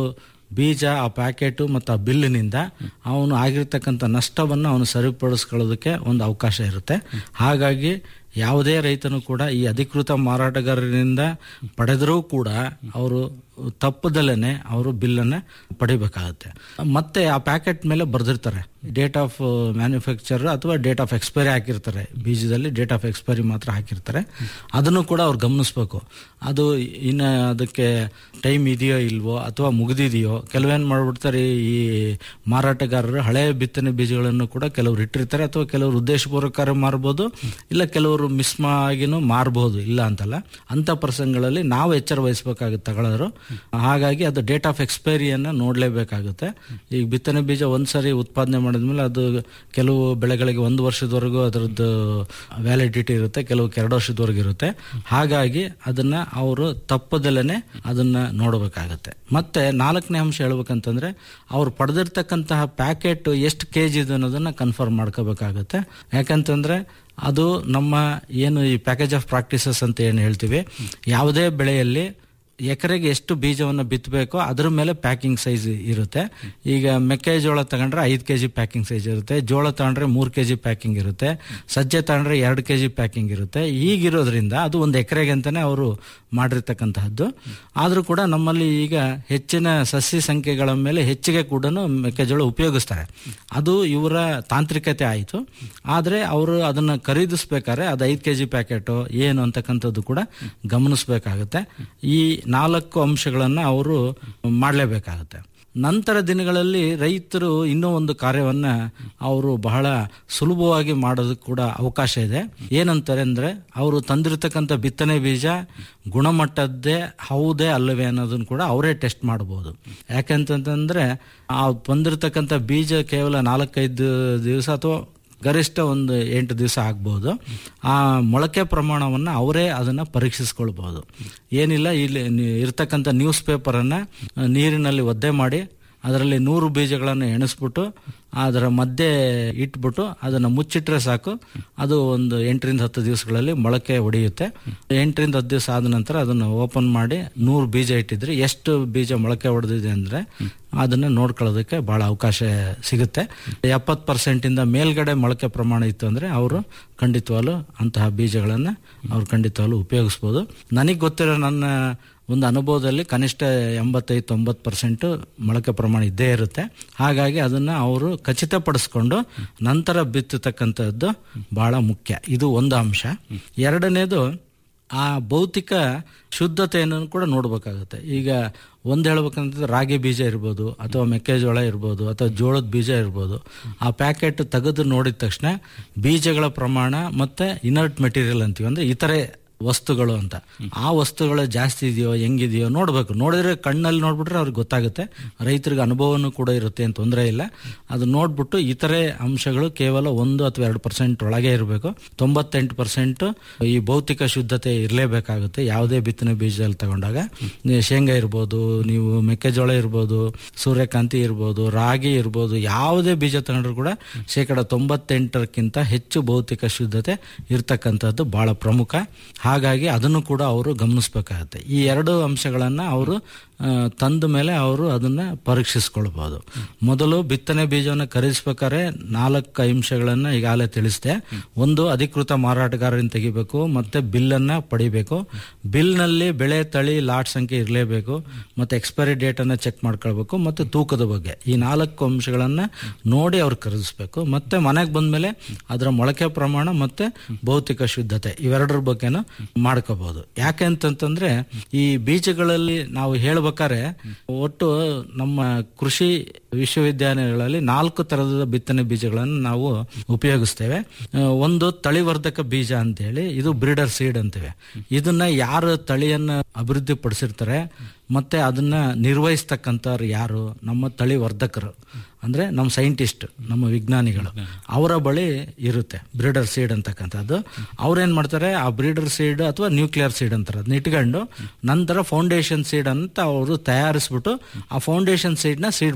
ಬೀಜ ಆ ಪ್ಯಾಕೆಟು ಮತ್ತು ಆ ಬಿಲ್ಲಿನಿಂದ ಅವನು ಆಗಿರ್ತಕ್ಕಂಥ ನಷ್ಟವನ್ನು ಅವನು ಸರಿಪಡಿಸ್ಕೊಳ್ಳೋದಕ್ಕೆ ಒಂದು ಅವಕಾಶ ಇರುತ್ತೆ ಹಾಗಾಗಿ ಯಾವುದೇ ರೈತನು ಕೂಡ ಈ ಅಧಿಕೃತ ಮಾರಾಟಗಾರರಿಂದ ಪಡೆದರೂ ಕೂಡ ಅವರು ತಪ್ಪದಲ್ಲೇ ಅವರು ಬಿಲ್ಲನ್ನು ಪಡಿಬೇಕಾಗುತ್ತೆ ಮತ್ತೆ ಆ ಪ್ಯಾಕೆಟ್ ಮೇಲೆ ಬರೆದಿರ್ತಾರೆ ಡೇಟ್ ಆಫ್ ಮ್ಯಾನುಫ್ಯಾಕ್ಚರ್ ಅಥವಾ ಡೇಟ್ ಆಫ್ ಎಕ್ಸ್ಪೈರಿ ಹಾಕಿರ್ತಾರೆ ಬೀಜದಲ್ಲಿ ಡೇಟ್ ಆಫ್ ಎಕ್ಸ್ಪೈರಿ ಮಾತ್ರ ಹಾಕಿರ್ತಾರೆ ಅದನ್ನು ಕೂಡ ಅವ್ರು ಗಮನಿಸ್ಬೇಕು ಅದು ಇನ್ನು ಅದಕ್ಕೆ ಟೈಮ್ ಇದೆಯೋ ಇಲ್ವೋ ಅಥವಾ ಮುಗಿದಿದೆಯೋ ಕೆಲವೇನು ಮಾಡ್ಬಿಡ್ತಾರೆ ಈ ಮಾರಾಟಗಾರರು ಹಳೆ ಬಿತ್ತನೆ ಬೀಜಗಳನ್ನು ಕೂಡ ಕೆಲವರು ಇಟ್ಟಿರ್ತಾರೆ ಅಥವಾ ಕೆಲವರು ಉದ್ದೇಶಪೂರ್ವಕ ಮಾರ್ಬೋದು ಇಲ್ಲ ಕೆಲವರು ಮಿಸ್ ಆಗಿನೂ ಮಾರಬಹುದು ಇಲ್ಲ ಅಂತಲ್ಲ ಅಂತ ಪ್ರಸಂಗಗಳಲ್ಲಿ ನಾವು ಎಚ್ಚರ ವಹಿಸಬೇಕಾಗುತ್ತೆ ತಗೊಳ್ಳೋರು ಹಾಗಾಗಿ ಅದು ಡೇಟ್ ಆಫ್ ಎಕ್ಸ್ಪೈರಿಯನ್ನು ನೋಡಲೇಬೇಕಾಗುತ್ತೆ ಈಗ ಬಿತ್ತನೆ ಬೀಜ ಒಂದ್ಸರಿ ಉತ್ಪಾದನೆ ಮಾಡಿದ್ಮೇಲೆ ಅದು ಕೆಲವು ಬೆಳೆಗಳಿಗೆ ಒಂದು ವರ್ಷದವರೆಗೂ ಅದರದ್ದು ವ್ಯಾಲಿಡಿಟಿ ಇರುತ್ತೆ ಕೆಲವು ಎರಡು ವರ್ಷದವರೆಗೂ ಇರುತ್ತೆ ಹಾಗಾಗಿ ಅದನ್ನ ಅವರು ತಪ್ಪದಲ್ಲೇ ಅದನ್ನ ನೋಡಬೇಕಾಗತ್ತೆ ಮತ್ತೆ ನಾಲ್ಕನೇ ಅಂಶ ಹೇಳ್ಬೇಕಂತಂದ್ರೆ ಅವ್ರು ಪಡೆದಿರ್ತಕ್ಕಂತಹ ಪ್ಯಾಕೆಟ್ ಎಷ್ಟು ಕೆ ಜಿ ಇದೆ ಅನ್ನೋದನ್ನ ಕನ್ಫರ್ಮ್ ಮಾಡ್ಕೋಬೇಕಾಗತ್ತೆ ಯಾಕಂತಂದ್ರೆ ಅದು ನಮ್ಮ ಏನು ಈ ಪ್ಯಾಕೇಜ್ ಆಫ್ ಪ್ರಾಕ್ಟೀಸಸ್ ಅಂತ ಏನು ಹೇಳ್ತೀವಿ ಯಾವುದೇ ಬೆಳೆಯಲ್ಲಿ ಎಕರೆಗೆ ಎಷ್ಟು ಬೀಜವನ್ನು ಬಿತ್ತಬೇಕೋ ಅದ್ರ ಮೇಲೆ ಪ್ಯಾಕಿಂಗ್ ಸೈಜ್ ಇರುತ್ತೆ ಈಗ ಮೆಕ್ಕೆಜೋಳ ತಗೊಂಡ್ರೆ ಐದು ಕೆ ಜಿ ಪ್ಯಾಕಿಂಗ್ ಸೈಜ್ ಇರುತ್ತೆ ಜೋಳ ತಗೊಂಡ್ರೆ ಮೂರು ಕೆ ಜಿ ಪ್ಯಾಕಿಂಗ್ ಇರುತ್ತೆ ಸಜ್ಜೆ ತಗೊಂಡ್ರೆ ಎರಡು ಕೆ ಜಿ ಪ್ಯಾಕಿಂಗ್ ಇರುತ್ತೆ ಈಗಿರೋದ್ರಿಂದ ಅದು ಒಂದು ಎಕರೆಗೆ ಅಂತಾನೆ ಅವರು ಮಾಡಿರ್ತಕ್ಕಂತಹದ್ದು ಆದರೂ ಕೂಡ ನಮ್ಮಲ್ಲಿ ಈಗ ಹೆಚ್ಚಿನ ಸಸ್ಯ ಸಂಖ್ಯೆಗಳ ಮೇಲೆ ಹೆಚ್ಚಿಗೆ ಕೂಡ ಮೆಕ್ಕೆಜೋಳ ಉಪಯೋಗಿಸ್ತಾರೆ ಅದು ಇವರ ತಾಂತ್ರಿಕತೆ ಆಯಿತು ಆದರೆ ಅವರು ಅದನ್ನು ಖರೀದಿಸ್ಬೇಕಾದ್ರೆ ಅದು ಐದು ಕೆ ಜಿ ಪ್ಯಾಕೆಟು ಏನು ಅಂತಕ್ಕಂಥದ್ದು ಕೂಡ ಗಮನಿಸಬೇಕಾಗುತ್ತೆ ಈ ನಾಲ್ಕು ಅಂಶಗಳನ್ನು ಅವರು ಮಾಡಲೇಬೇಕಾಗುತ್ತೆ ನಂತರ ದಿನಗಳಲ್ಲಿ ರೈತರು ಇನ್ನೂ ಒಂದು ಕಾರ್ಯವನ್ನ ಅವರು ಬಹಳ ಸುಲಭವಾಗಿ ಮಾಡೋದಕ್ಕೆ ಕೂಡ ಅವಕಾಶ ಇದೆ ಏನಂತಾರೆ ಅಂದ್ರೆ ಅವರು ತಂದಿರತಕ್ಕಂಥ ಬಿತ್ತನೆ ಬೀಜ ಗುಣಮಟ್ಟದ್ದೇ ಹೌದೇ ಅಲ್ಲವೇ ಅನ್ನೋದನ್ನು ಕೂಡ ಅವರೇ ಟೆಸ್ಟ್ ಮಾಡಬಹುದು ಯಾಕಂತಂದ್ರೆ ಆ ಬಂದಿರತಕ್ಕಂಥ ಬೀಜ ಕೇವಲ ನಾಲ್ಕೈದು ದಿವಸ ಅಥವಾ ಗರಿಷ್ಠ ಒಂದು ಎಂಟು ದಿವಸ ಆಗ್ಬೋದು ಆ ಮೊಳಕೆ ಪ್ರಮಾಣವನ್ನು ಅವರೇ ಅದನ್ನು ಪರೀಕ್ಷಿಸ್ಕೊಳ್ಬಹುದು ಏನಿಲ್ಲ ಇಲ್ಲಿ ನಿ- ಇರ್ತಕ್ಕಂಥ ನ್ಯೂಸ್ ಪೇಪರನ್ನು ನೀರಿನಲ್ಲಿ ಒದ್ದೆ ಮಾಡಿ ಅದರಲ್ಲಿ ನೂರು ಬೀಜಗಳನ್ನು ಎಣಿಸ್ಬಿಟ್ಟು ಅದರ ಮಧ್ಯೆ ಇಟ್ಬಿಟ್ಟು ಅದನ್ನು ಮುಚ್ಚಿಟ್ರೆ ಸಾಕು ಅದು ಒಂದು ಎಂಟರಿಂದ ಹತ್ತು ದಿವಸಗಳಲ್ಲಿ ಮೊಳಕೆ ಹೊಡೆಯುತ್ತೆ ಎಂಟರಿಂದ ಹತ್ತು ದಿವಸ ಆದ ನಂತರ ಅದನ್ನು ಓಪನ್ ಮಾಡಿ ನೂರು ಬೀಜ ಇಟ್ಟಿದ್ರೆ ಎಷ್ಟು ಬೀಜ ಮೊಳಕೆ ಹೊಡೆದಿದೆ ಅಂದರೆ ಅದನ್ನು ನೋಡ್ಕೊಳ್ಳೋದಕ್ಕೆ ಬಹಳ ಅವಕಾಶ ಸಿಗುತ್ತೆ ಎಪ್ಪತ್ತು ಪರ್ಸೆಂಟಿಂದ ಮೇಲ್ಗಡೆ ಮೊಳಕೆ ಪ್ರಮಾಣ ಇತ್ತು ಅಂದರೆ ಅವರು ಖಂಡಿತವಾಗ್ಲೂ ಅಂತಹ ಬೀಜಗಳನ್ನು ಅವ್ರು ಖಂಡಿತವಾಗ್ಲೂ ಉಪಯೋಗಿಸ್ಬೋದು ನನಗೆ ಗೊತ್ತಿರೋ ನನ್ನ ಒಂದು ಅನುಭವದಲ್ಲಿ ಕನಿಷ್ಠ ಎಂಬತ್ತೈದು ತೊಂಬತ್ತು ಪರ್ಸೆಂಟ್ ಮೊಳಕೆ ಪ್ರಮಾಣ ಇದ್ದೇ ಇರುತ್ತೆ ಹಾಗಾಗಿ ಅದನ್ನು ಅವರು ಖಚಿತಪಡಿಸ್ಕೊಂಡು ನಂತರ ಬಿತ್ತತಕ್ಕಂಥದ್ದು ಬಹಳ ಮುಖ್ಯ ಇದು ಒಂದು ಅಂಶ ಎರಡನೇದು ಆ ಭೌತಿಕ ಶುದ್ಧತೆಯನ್ನು ಕೂಡ ನೋಡ್ಬೇಕಾಗುತ್ತೆ ಈಗ ಒಂದು ಹೇಳ್ಬೇಕಂತಂದ್ರೆ ರಾಗಿ ಬೀಜ ಇರ್ಬೋದು ಅಥವಾ ಮೆಕ್ಕೆಜೋಳ ಇರ್ಬೋದು ಅಥವಾ ಜೋಳದ ಬೀಜ ಇರ್ಬೋದು ಆ ಪ್ಯಾಕೆಟ್ ತೆಗೆದು ನೋಡಿದ ತಕ್ಷಣ ಬೀಜಗಳ ಪ್ರಮಾಣ ಮತ್ತೆ ಇನರ್ಟ್ ಮೆಟೀರಿಯಲ್ ಅಂತೀವಿ ಅಂದ್ರೆ ಇತರೆ ವಸ್ತುಗಳು ಅಂತ ಆ ವಸ್ತುಗಳು ಜಾಸ್ತಿ ಇದೆಯೋ ಹೆಂಗಿದೆಯೋ ನೋಡಬೇಕು ನೋಡಿದ್ರೆ ಕಣ್ಣಲ್ಲಿ ನೋಡ್ಬಿಟ್ರೆ ಅವ್ರಿಗೆ ಗೊತ್ತಾಗುತ್ತೆ ರೈತರಿಗೆ ಅನುಭವನೂ ಕೂಡ ಇರುತ್ತೆ ಅಂತ ತೊಂದರೆ ಇಲ್ಲ ಅದು ನೋಡ್ಬಿಟ್ಟು ಇತರೆ ಅಂಶಗಳು ಕೇವಲ ಒಂದು ಅಥವಾ ಎರಡು ಪರ್ಸೆಂಟ್ ಒಳಗೆ ಇರಬೇಕು ತೊಂಬತ್ತೆಂಟು ಪರ್ಸೆಂಟ್ ಈ ಭೌತಿಕ ಶುದ್ಧತೆ ಇರಲೇಬೇಕಾಗುತ್ತೆ ಯಾವುದೇ ಬಿತ್ತನೆ ಬೀಜದಲ್ಲಿ ತಗೊಂಡಾಗ ನೀವು ಶೇಂಗಾ ಇರ್ಬೋದು ನೀವು ಮೆಕ್ಕೆಜೋಳ ಇರ್ಬೋದು ಸೂರ್ಯಕಾಂತಿ ಇರ್ಬೋದು ರಾಗಿ ಇರ್ಬೋದು ಯಾವುದೇ ಬೀಜ ತಗೊಂಡ್ರು ಕೂಡ ಶೇಕಡ ತೊಂಬತ್ತೆಂಟರಕ್ಕಿಂತ ಹೆಚ್ಚು ಭೌತಿಕ ಶುದ್ಧತೆ ಇರ್ತಕ್ಕಂಥದ್ದು ಬಹಳ ಪ್ರಮುಖ ಹಾಗಾಗಿ ಅದನ್ನು ಕೂಡ ಅವರು ಗಮನಿಸಬೇಕಾಗತ್ತೆ ಈ ಎರಡು ಅಂಶಗಳನ್ನು ಅವರು ಆ, ತಂದ ಮೇಲೆ ಅವರು ಅದನ್ನ ಪರೀಕ್ಷಿಸ್ಕೊಳ್ಬಹುದು ಮೊದಲು ಬಿತ್ತನೆ ಬೀಜವನ್ನು ಖರೀದಿಸ್ಬೇಕಾದ್ರೆ ನಾಲ್ಕು ಅಂಶಗಳನ್ನು ಈಗಾಗಲೇ ತಿಳಿಸಿದೆ ಒಂದು ಅಧಿಕೃತ ಮಾರಾಟಗಾರರಿಂದ ತೆಗಿಬೇಕು ಮತ್ತೆ ಬಿಲ್ಲನ್ನ ಪಡಿಬೇಕು ಬಿಲ್ನಲ್ಲಿ ಬೆಳೆ ತಳಿ ಲಾಟ್ ಸಂಖ್ಯೆ ಇರಲೇಬೇಕು ಮತ್ತೆ ಎಕ್ಸ್ಪೈರಿ ಡೇಟ್ ಅನ್ನ ಚೆಕ್ ಮಾಡ್ಕೊಳ್ಬೇಕು ಮತ್ತೆ ತೂಕದ ಬಗ್ಗೆ ಈ ನಾಲ್ಕು ಅಂಶಗಳನ್ನ ನೋಡಿ ಅವ್ರು ಖರೀದಿಸ್ಬೇಕು ಮತ್ತೆ ಮನೆಗೆ ಬಂದ್ಮೇಲೆ ಅದರ ಮೊಳಕೆ ಪ್ರಮಾಣ ಮತ್ತೆ ಭೌತಿಕ ಶುದ್ಧತೆ ಇವೆರಡರ ಬಗ್ಗೆನೂ ಮಾಡ್ಕೋಬಹುದು ಯಾಕೆ ಅಂತಂತಂದ್ರೆ ಈ ಬೀಜಗಳಲ್ಲಿ ನಾವು ಹೇಳ್ಬೇಕಾದ್ರೆ ಒಟ್ಟು ನಮ್ಮ ಕೃಷಿ ವಿಶ್ವವಿದ್ಯಾಲಯಗಳಲ್ಲಿ ನಾಲ್ಕು ತರದ ಬಿತ್ತನೆ ಬೀಜಗಳನ್ನು ನಾವು ಉಪಯೋಗಿಸ್ತೇವೆ ಆ, ಒಂದು ತಳಿವರ್ಧಕ ಬೀಜ ಅಂತ ಹೇಳಿ ಇದು ಬ್ರೀಡರ್ ಸೀಡ್ ಅಂತೀವಿ ಇದನ್ನ ಯಾರು ತಳಿಯನ್ನ ಅಭಿವೃದ್ಧಿ ಪಡಿಸಿರ್ತಾರೆ ಮತ್ತೆ ಅದನ್ನ ನಿರ್ವಹಿಸ್ತಕ್ಕಂಥವ್ರು ಯಾರು ನಮ್ಮ ತಳಿ ವರ್ಧಕರು ಅಂದ್ರೆ ನಮ್ಮ ಸೈಂಟಿಸ್ಟ್ ನಮ್ಮ ವಿಜ್ಞಾನಿಗಳು ಅವರ ಬಳಿ ಇರುತ್ತೆ ಬ್ರೀಡರ್ ಸೀಡ್ ಅಂತಕ್ಕಂಥದ್ದು ಅವ್ರೇನ್ ಮಾಡ್ತಾರೆ ಆ ಬ್ರೀಡರ್ ಸೀಡ್ ಅಥವಾ ನ್ಯೂಕ್ಲಿಯರ್ ಸೀಡ್ ಅಂತಾರೆ ಅದನ್ನ ಇಟ್ಕೊಂಡು ನಂತರ ಫೌಂಡೇಶನ್ ಸೀಡ್ ಅಂತ ಅವರು ತಯಾರಿಸ್ಬಿಟ್ಟು ಆ ಫೌಂಡೇಶನ್ ಸೀಡ್ನ ಸೀಡ್ ಪ್ರೊಡಕ್ಷನ್ಗೆ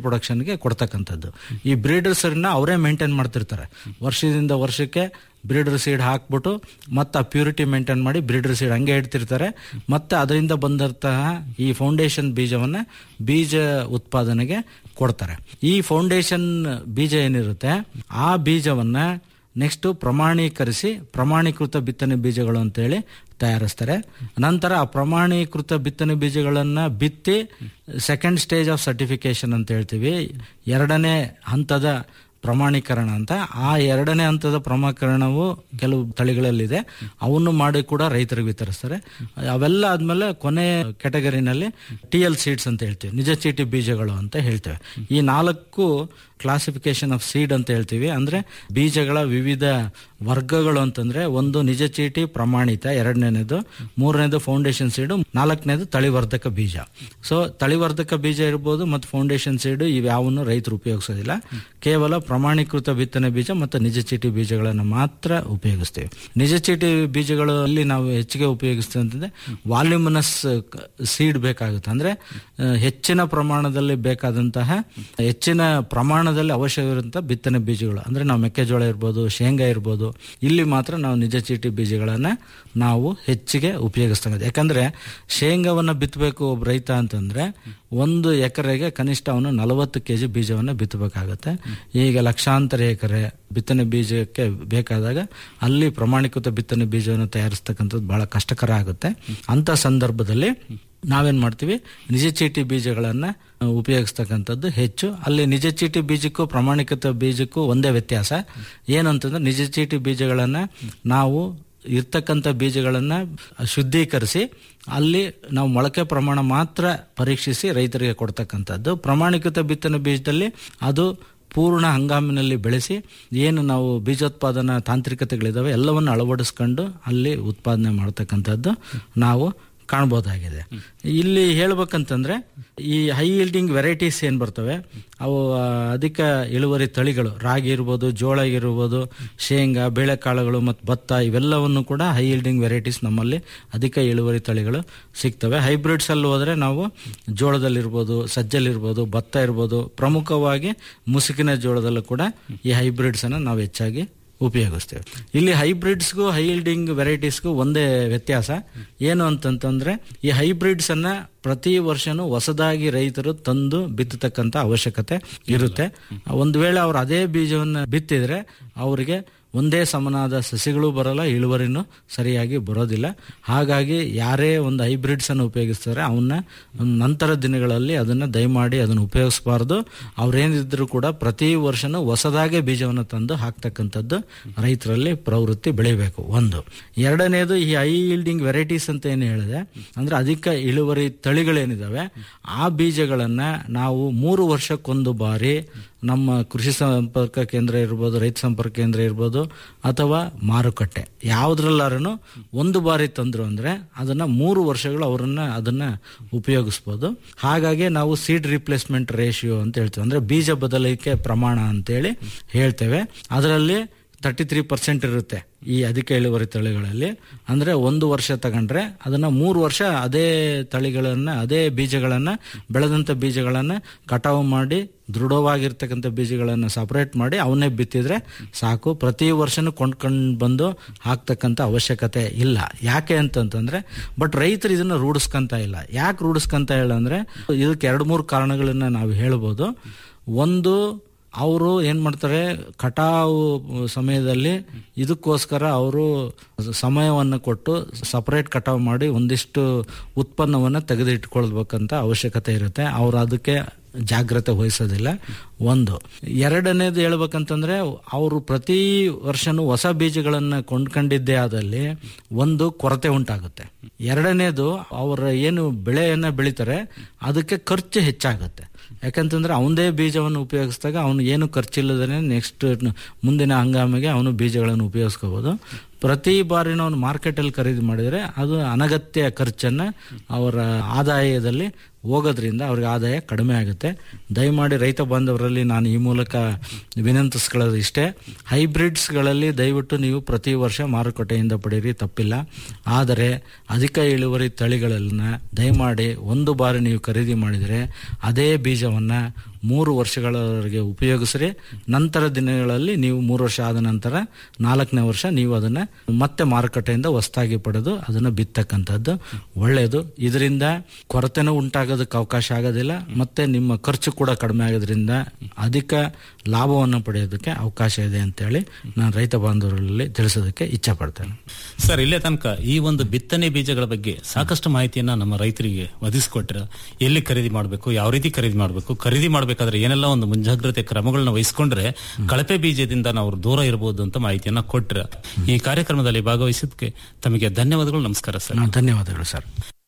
ಉತ್ಪಾದನೆಗೆ ಕೊಡ್ತಕ್ಕಂಥದ್ದು ಈ ಬ್ರೀಡರ್ ಸೀಡ್ನ ಅವರೇ ಮೇಂಟೈನ್ ಮಾಡ್ತಿರ್ತಾರೆ ವರ್ಷದಿಂದ ವರ್ಷಕ್ಕೆ ಬ್ರೀಡರ್ ಸೀಡ್ ಹಾಕ್ಬಿಟ್ಟು ಮತ್ತೆ ಆ ಪ್ಯೂರಿಟಿ ಮೇಂಟೈನ್ ಮಾಡಿ ಬ್ರೀಡರ್ ಸೀಡ್ ಹಂಗೆ ಇಡ್ತಿರ್ತಾರೆ ಮತ್ತೆ ಅದರಿಂದ ಬಂದಂತಹ ಈ ಫೌಂಡೇಶನ್ ಬೀಜವನ್ನ ಬೀಜ ಉತ್ಪಾದನೆಗೆ ಕೊಡ್ತಾರೆ ಈ ಫೌಂಡೇಶನ್ ಬೀಜ ಏನಿರುತ್ತೆ ಆ ಬೀಜವನ್ನ ನೆಕ್ಸ್ಟ್ ಪ್ರಮಾಣೀಕರಿಸಿ ಪ್ರಮಾಣೀಕೃತ ಬಿತ್ತನೆ ಬೀಜಗಳು ಅಂತೇಳಿ ತಯಾರಿಸ್ತಾರೆ ನಂತರ ಆ ಪ್ರಮಾಣೀಕೃತ ಬಿತ್ತನೆ ಬೀಜಗಳನ್ನ ಬಿತ್ತಿ ಸೆಕೆಂಡ್ ಸ್ಟೇಜ್ ಆಫ್ ಸರ್ಟಿಫಿಕೇಶನ್ ಅಂತ ಹೇಳ್ತೀವಿ ಎರಡನೇ ಹಂತದ ಪ್ರಮಾಣೀಕರಣ ಅಂತ ಆ ಎರಡನೇ ಹಂತದ ಪ್ರಮಾಣೀಕರಣವು ಕೆಲವು ತಳಿಗಳಲ್ಲಿದೆ ಅವನ್ನು ಮಾಡಿ ಕೂಡ ರೈತರಿಗೆ ವಿತರಿಸ್ತಾರೆ ಅವೆಲ್ಲ ಆದ್ಮೇಲೆ ಕೊನೆ ಕೆಟಗರಿನಲ್ಲಿ ಟಿ ಎಲ್ ಸೀಡ್ಸ್ ಅಂತ ಹೇಳ್ತೀವಿ ನಿಜ ಚೀಟಿ ಬೀಜಗಳು ಅಂತ ಹೇಳ್ತೇವೆ ಈ ನಾಲ್ಕು ಕ್ಲಾಸಿಫಿಕೇಶನ್ ಆಫ್ ಸೀಡ್ ಅಂತ ಹೇಳ್ತೀವಿ ಅಂದ್ರೆ ಬೀಜಗಳ ವಿವಿಧ ವರ್ಗಗಳು ಅಂತಂದ್ರೆ ಒಂದು ನಿಜ ಚೀಟಿ ಪ್ರಮಾಣಿತ ಎರಡನೇದು ಮೂರನೇದು ಫೌಂಡೇಶನ್ ಸೀಡು ನಾಲ್ಕನೇದು ತಳಿವರ್ಧಕ ಬೀಜ ಸೊ ತಳಿವರ್ಧಕ ಬೀಜ ಇರ್ಬೋದು ಮತ್ತು ಫೌಂಡೇಶನ್ ಸೀಡು ಇವ್ಯಾವನ್ನು ರೈತರು ಉಪಯೋಗಿಸೋದಿಲ್ಲ ಕೇವಲ ಪ್ರಮಾಣೀಕೃತ ಬಿತ್ತನೆ ಬೀಜ ಮತ್ತು ನಿಜ ಚೀಟಿ ಬೀಜಗಳನ್ನು ಮಾತ್ರ ಉಪಯೋಗಿಸ್ತೇವೆ ನಿಜ ಚೀಟಿ ಬೀಜಗಳಲ್ಲಿ ನಾವು ಹೆಚ್ಚಿಗೆ ಉಪಯೋಗಿಸ್ತೇವೆ ಅಂತಂದ್ರೆ ವಾಲ್ಯೂಮಿನಸ್ ಸೀಡ್ ಬೇಕಾಗುತ್ತೆ ಅಂದ್ರೆ ಆ, ಹೆಚ್ಚಿನ ಪ್ರಮಾಣದಲ್ಲಿ ಬೇಕಾದಂತಹ ಹೆಚ್ಚಿನ ಪ್ರಮಾಣದಲ್ಲಿ ಅವಶ್ಯವಿರುವಂತಹ ಬಿತ್ತನೆ ಬೀಜಗಳು ಅಂದ್ರೆ ನಾವು ಮೆಕ್ಕೆಜೋಳ ಇರ್ಬೋದು ಶೇಂಗಾ ಇರ್ಬೋದು ಇಲ್ಲಿ ಮಾತ್ರ ನಾವು ನಿಜ ಚೀಟಿ ಬೀಜಗಳನ್ನ ನಾವು ಹೆಚ್ಚಿಗೆ ಉಪಯೋಗಿಸ್ತೇವೆ ಯಾಕಂದ್ರೆ ಶೇಂಗಾವನ್ನ ಬಿತ್ತಬೇಕು ಒಬ್ಬ ರೈತ ಅಂತಂದ್ರೆ ಒಂದು ಎಕರೆಗೆ ಕನಿಷ್ಠ ಅವನು ನಲವತ್ತು ಕೆಜಿ ಬೀಜವನ್ನ ಬಿತ್ತಬೇಕಾಗತ್ತೆ ಈಗ ಲಕ್ಷಾಂತರ ಎಕರೆ ಬಿತ್ತನೆ ಬೀಜಕ್ಕೆ ಬೇಕಾದಾಗ ಅಲ್ಲಿ ಪ್ರಮಾಣೀಕೃತ ಬಿತ್ತನೆ ಬೀಜವನ್ನು ತಯಾರಿಸ್ತಕ್ಕಂಥದ್ದು ಬಹಳ ಕಷ್ಟಕರ ಆಗುತ್ತೆ ಅಂತ ಸಂದರ್ಭದಲ್ಲಿ ನಾವೇನ್ ಮಾಡ್ತೀವಿ ನಿಜ ಚೀಟಿ ಬೀಜಗಳನ್ನ ಆ, ಉಪಯೋಗಿಸ್ತಕ್ಕಂಥದ್ದು ಹೆಚ್ಚು ಅಲ್ಲಿ ನಿಜ ಚೀಟಿ ಬೀಜಕ್ಕೂ ಪ್ರಮಾಣೀಕೃತ ಬೀಜಕ್ಕೂ ಒಂದೇ ವ್ಯತ್ಯಾಸ ಏನು ಅಂತಂದ್ರೆ ನಿಜ ಚೀಟಿ ಬೀಜಗಳನ್ನ ನಾವು ಇರ್ತಕ್ಕಂಥ ಬೀಜಗಳನ್ನ ಶುದ್ಧೀಕರಿಸಿ ಅಲ್ಲಿ ನಾವು ಮೊಳಕೆ ಪ್ರಮಾಣ ಮಾತ್ರ ಪರೀಕ್ಷಿಸಿ ರೈತರಿಗೆ ಕೊಡ್ತಕ್ಕಂಥದ್ದು ಪ್ರಮಾಣೀಕೃತ ಬಿತ್ತನೆ ಬೀಜದಲ್ಲಿ ಅದು ಪೂರ್ಣ ಹಂಗಾಮಿನಲ್ಲಿ ಬೆಳೆಸಿ ಏನು ನಾವು ಬೀಜೋತ್ಪಾದನಾ ತಾಂತ್ರಿಕತೆಗಳಿದಾವೆ ಎಲ್ಲವನ್ನು ಅಳವಡಿಸ್ಕೊಂಡು ಅಲ್ಲಿ ಉತ್ಪಾದನೆ ಮಾಡ್ತಕ್ಕಂಥದ್ದು ನಾವು ಕಾಣ್ಬೋದಾಗಿದೆ ಇಲ್ಲಿ ಹೇಳ್ಬೇಕಂತಂದ್ರೆ ಈ ಹೈ ಈಲ್ಡಿಂಗ್ ವೆರೈಟೀಸ್ ಏನ್ ಬರ್ತವೆ ಅವು ಆ, ಅಧಿಕ ಇಳುವರಿ ತಳಿಗಳು ರಾಗಿ ಇರ್ಬೋದು ಜೋಳ ಇರ್ಬೋದು ಶೇಂಗಾ ಬೇಳೆಕಾಳುಗಳು ಮತ್ತು ಭತ್ತ ಇವೆಲ್ಲವನ್ನು ಕೂಡ ಹೈ ಈಲ್ಡಿಂಗ್ ವೆರೈಟೀಸ್ ನಮ್ಮಲ್ಲಿ ಅಧಿಕ ಇಳುವರಿ ತಳಿಗಳು ಸಿಗ್ತವೆ ಹೈಬ್ರಿಡ್ಸ್ ಅಲ್ಲಿ ಹೋದ್ರೆ ನಾವು ಜೋಳದಲ್ಲಿರ್ಬೋದು ಸಜ್ಜಲ್ಲಿರ್ಬೋದು ಭತ್ತ ಇರ್ಬೋದು ಪ್ರಮುಖವಾಗಿ ಮುಸುಕಿನ ಜೋಳದಲ್ಲೂ ಕೂಡ ಈ ಹೈಬ್ರಿಡ್ಸ್ ಅನ್ನ ನಾವು ಹೆಚ್ಚಾಗಿ ಉಪಯೋಗಿಸ್ತೇವೆ ಇಲ್ಲಿ ಹೈಬ್ರಿಡ್ಸ್ಗೂ ಹೈ ಈಲ್ಡಿಂಗ್ ವೆರೈಟೀಸ್ಗೂ ಒಂದೇ ವ್ಯತ್ಯಾಸ ಏನು ಅಂತಂತಂದ್ರೆ ಈ ಹೈಬ್ರಿಡ್ಸ್ ಅನ್ನ ಪ್ರತಿ ವರ್ಷನೂ ಹೊಸದಾಗಿ ರೈತರು ತಂದು ಬಿತ್ತತಕ್ಕಂತ ಅವಶ್ಯಕತೆ ಇರುತ್ತೆ ಒಂದು ವೇಳೆ ಅವ್ರು ಅದೇ ಬೀಜವನ್ನ ಬಿತ್ತಿದ್ರೆ ಅವರಿಗೆ ಒಂದೇ ಸಮನಾದ ಸಸಿಗಳು ಬರಲ್ಲ ಇಳುವರಿನೂ ಸರಿಯಾಗಿ ಬರೋದಿಲ್ಲ ಹಾಗಾಗಿ ಯಾರೇ ಒಂದು ಹೈಬ್ರಿಡ್ಸ್ ಅನ್ನು ಉಪಯೋಗಿಸ್ತಾರೆ ಅವನ್ನ ನಂತರ ದಿನಗಳಲ್ಲಿ ಅದನ್ನ ದಯಮಾಡಿ ಅದನ್ನು ಉಪಯೋಗಿಸಬಾರ್ದು ಅವ್ರೇನಿದ್ರು ಕೂಡ ಪ್ರತಿ ವರ್ಷನೂ ಹೊಸದಾಗೆ ಬೀಜವನ್ನು ತಂದು ಹಾಕ್ತಕ್ಕಂಥದ್ದು ರೈತರಲ್ಲಿ ಪ್ರವೃತ್ತಿ ಬೆಳಿಬೇಕು ಒಂದು ಎರಡನೇದು ಈ ಹೈ ಈಲ್ಡಿಂಗ್ ವೆರೈಟೀಸ್ ಅಂತ ಏನು ಹೇಳಿದೆ ಅಂದ್ರೆ ಅಧಿಕ ಇಳುವರಿ ತಳಿಗಳೇನಿದಾವೆ ಆ ಬೀಜಗಳನ್ನ ನಾವು ಮೂರು ವರ್ಷಕ್ಕೊಂದು ಬಾರಿ ನಮ್ಮ ಕೃಷಿ ಸಂಪರ್ಕ ಕೇಂದ್ರ ಇರ್ಬೋದು ರೈತ ಸಂಪರ್ಕ ಕೇಂದ್ರ ಇರ್ಬೋದು ಅಥವಾ ಮಾರುಕಟ್ಟೆ ಯಾವುದ್ರಲ್ಲಾರನು ಒಂದು ಬಾರಿ ತಂದ್ರು ಅಂದ್ರೆ ಅದನ್ನ ಮೂರು ವರ್ಷಗಳು ಅವರನ್ನ ಅದನ್ನ ಉಪಯೋಗಿಸ್ಬೋದು ಹಾಗಾಗಿ ನಾವು ಸೀಡ್ ರಿಪ್ಲೇಸ್ಮೆಂಟ್ ರೇಷಿಯೋ ಅಂತ ಹೇಳ್ತೇವೆ ಅಂದ್ರೆ ಬೀಜ ಬದಲಿಕೆ ಪ್ರಮಾಣ ಅಂತೇಳಿ ಹೇಳ್ತೇವೆ ಅದರಲ್ಲಿ ತರ್ಟಿ ತ್ರೀ ಪರ್ಸೆಂಟ್ ಇರುತ್ತೆ ಈ ಅಧಿಕ ಇಳುವರಿ ತಳಿಗಳಲ್ಲಿ ಅಂದ್ರೆ ಒಂದು ವರ್ಷ ತಗೊಂಡ್ರೆ ಅದನ್ನ ಮೂರು ವರ್ಷ ಅದೇ ತಳಿಗಳನ್ನ ಅದೇ ಬೀಜಗಳನ್ನ ಬೆಳೆದಂತ ಬೀಜಗಳನ್ನ ಕಟಾವು ಮಾಡಿ ದೃಢವಾಗಿರ್ತಕ್ಕಂಥ ಬೀಜಗಳನ್ನ ಸಪರೇಟ್ ಮಾಡಿ ಅವನ್ನೇ ಬಿತ್ತಿದ್ರೆ ಸಾಕು ಪ್ರತಿ ವರ್ಷನೂ ಕೊಂಡ್ಕೊಂಡು ಬಂದು ಹಾಕ್ತಕ್ಕಂಥ ಅವಶ್ಯಕತೆ ಇಲ್ಲ ಯಾಕೆ ಅಂತಂತಂದ್ರೆ ಬಟ್ ರೈತರು ಇದನ್ನ ರೂಢಿಸ್ಕೊಂತ ಇಲ್ಲ ಯಾಕೆ ರೂಢಿಸ್ಕೊಂತ ಇಲ್ಲ ಅಂದ್ರೆ ಇದಕ್ಕೆ ಎರಡು ಮೂರು ಕಾರಣಗಳನ್ನ ನಾವು ಹೇಳ್ಬೋದು ಒಂದು ಅವರು ಏನ್ ಮಾಡ್ತಾರೆ ಕಟಾವು ಸಮಯದಲ್ಲಿ ಇದಕ್ಕೋಸ್ಕರ ಅವರು ಸಮಯವನ್ನು ಕೊಟ್ಟು ಸಪರೇಟ್ ಕಟಾವು ಮಾಡಿ ಒಂದಿಷ್ಟು ಉತ್ಪನ್ನವನ್ನು ತೆಗೆದಿಟ್ಕೊಳ್ಬೇಕಂತ ಅವಶ್ಯಕತೆ ಇರುತ್ತೆ ಅವ್ರು ಅದಕ್ಕೆ ಜಾಗ್ರತೆ ವಹಿಸೋದಿಲ್ಲ ಒಂದು ಎರಡನೇದು ಹೇಳ್ಬೇಕಂತಂದ್ರೆ ಅವರು ಪ್ರತಿ ವರ್ಷನೂ ಹೊಸ ಬೀಜಗಳನ್ನ ಕೊಂಡ್ಕೊಂಡಿದ್ದೇ ಆದಲ್ಲಿ ಒಂದು ಕೊರತೆ ಉಂಟಾಗುತ್ತೆ ಎರಡನೇದು ಅವರ ಏನು ಬೆಳೆಯನ್ನ ಬೆಳಿತಾರೆ ಅದಕ್ಕೆ ಖರ್ಚು ಹೆಚ್ಚಾಗುತ್ತೆ ಯಾಕಂತಂದ್ರೆ ಅವನದೇ ಬೀಜವನ್ನು ಉಪಯೋಗಿಸಿದಾಗ ಅವನು ಏನು ಖರ್ಚಿಲ್ಲದೇ ನೆಕ್ಸ್ಟ್ ಮುಂದಿನ ಹಂಗಾಮಿಗೆ ಅವನು ಬೀಜಗಳನ್ನು ಉಪಯೋಗಿಸ್ಕೋಬಹುದು ಪ್ರತಿ ಬಾರಿನ ಅವನು ಮಾರ್ಕೆಟಲ್ಲಿ ಖರೀದಿ ಮಾಡಿದರೆ ಅದು ಅನಗತ್ಯ ಖರ್ಚನ್ನ ಅವರ ಆದಾಯದಲ್ಲಿ ಹೋಗೋದ್ರಿಂದ ಅವ್ರಿಗೆ ಆದಾಯ ಕಡಿಮೆ ಆಗುತ್ತೆ ದಯಮಾಡಿ ರೈತ ಬಾಂಧವರಲ್ಲಿ ನಾನು ಈ ಮೂಲಕ ವಿನಂತಿಸ್ಕೊಳ್ಳೋದು ಇಷ್ಟೇ ಹೈಬ್ರಿಡ್ಸ್ಗಳಲ್ಲಿ ದಯವಿಟ್ಟು ನೀವು ಪ್ರತಿ ವರ್ಷ ಮಾರುಕಟ್ಟೆಯಿಂದ ಪಡೆಯಿರಿ ತಪ್ಪಿಲ್ಲ ಆದರೆ ಅಧಿಕ ಇಳುವರಿ ತಳಿಗಳನ್ನ ದಯಮಾಡಿ ಒಂದು ಬಾರಿ ನೀವು ಖರೀದಿ ಮಾಡಿದರೆ ಅದೇ ಬೀಜವನ್ನು ಮೂರು ವರ್ಷಗಳವರೆಗೆ ಉಪಯೋಗಿಸ್ರಿ ನಂತರ ದಿನಗಳಲ್ಲಿ ನೀವು ಮೂರು ವರ್ಷ ಆದ ನಂತರ ನಾಲ್ಕನೇ ವರ್ಷ ನೀವು ಅದನ್ನು ಮತ್ತೆ ಮಾರುಕಟ್ಟೆಯಿಂದ ಹೊಸದಾಗಿ ಪಡೆದು ಅದನ್ನು ಬಿತ್ತಕ್ಕಂಥದ್ದು ಒಳ್ಳೆಯದು ಇದರಿಂದ ಕೊರತೆನೂ ಉಂಟಾಗೋದಕ್ಕೆ ಅವಕಾಶ ಆಗೋದಿಲ್ಲ ಮತ್ತೆ ನಿಮ್ಮ ಖರ್ಚು ಕೂಡ ಕಡಿಮೆ ಆಗೋದ್ರಿಂದ ಅಧಿಕ ಲಾಭವನ್ನು ಪಡೆಯೋದಕ್ಕೆ ಅವಕಾಶ ಇದೆ ಅಂತೇಳಿ ನಾನು ರೈತ ಬಾಂಧವರಲ್ಲಿ ತಿಳಿಸೋದಕ್ಕೆ ಇಚ್ಛೆ ಪಡ್ತೇನೆ ಸರ್ ಇಲ್ಲೇ ತನಕ ಈ ಒಂದು ಬಿತ್ತನೆ ಬೀಜಗಳ ಬಗ್ಗೆ ಸಾಕಷ್ಟು ಮಾಹಿತಿಯನ್ನ ನಮ್ಮ ರೈತರಿಗೆ ಒದಗಿಸಿಕೊಟ್ರ ಎಲ್ಲಿ ಖರೀದಿ ಮಾಡಬೇಕು ಯಾವ ರೀತಿ ಖರೀದಿ ಮಾಡಬೇಕು ಖರೀದಿ ಮಾಡಬೇಕಾದ್ರೆ ಏನೆಲ್ಲ ಒಂದು ಮುಂಜಾಗ್ರತೆ ಕ್ರಮಗಳನ್ನ ವಹಿಸಿಕೊಂಡ್ರೆ ಕಳಪೆ ಬೀಜದಿಂದ ನಾವು ದೂರ ಇರಬಹುದು ಅಂತ ಮಾಹಿತಿಯನ್ನ ಕೊಟ್ರ ಈ ಕಾರ್ಯಕ್ರಮದಲ್ಲಿ ಭಾಗವಹಿಸಿದ್ದಕ್ಕೆ ತಮಗೆ ಧನ್ಯವಾದಗಳು ನಮಸ್ಕಾರ ಸರ್ ಧನ್ಯವಾದಗಳು ಸರ್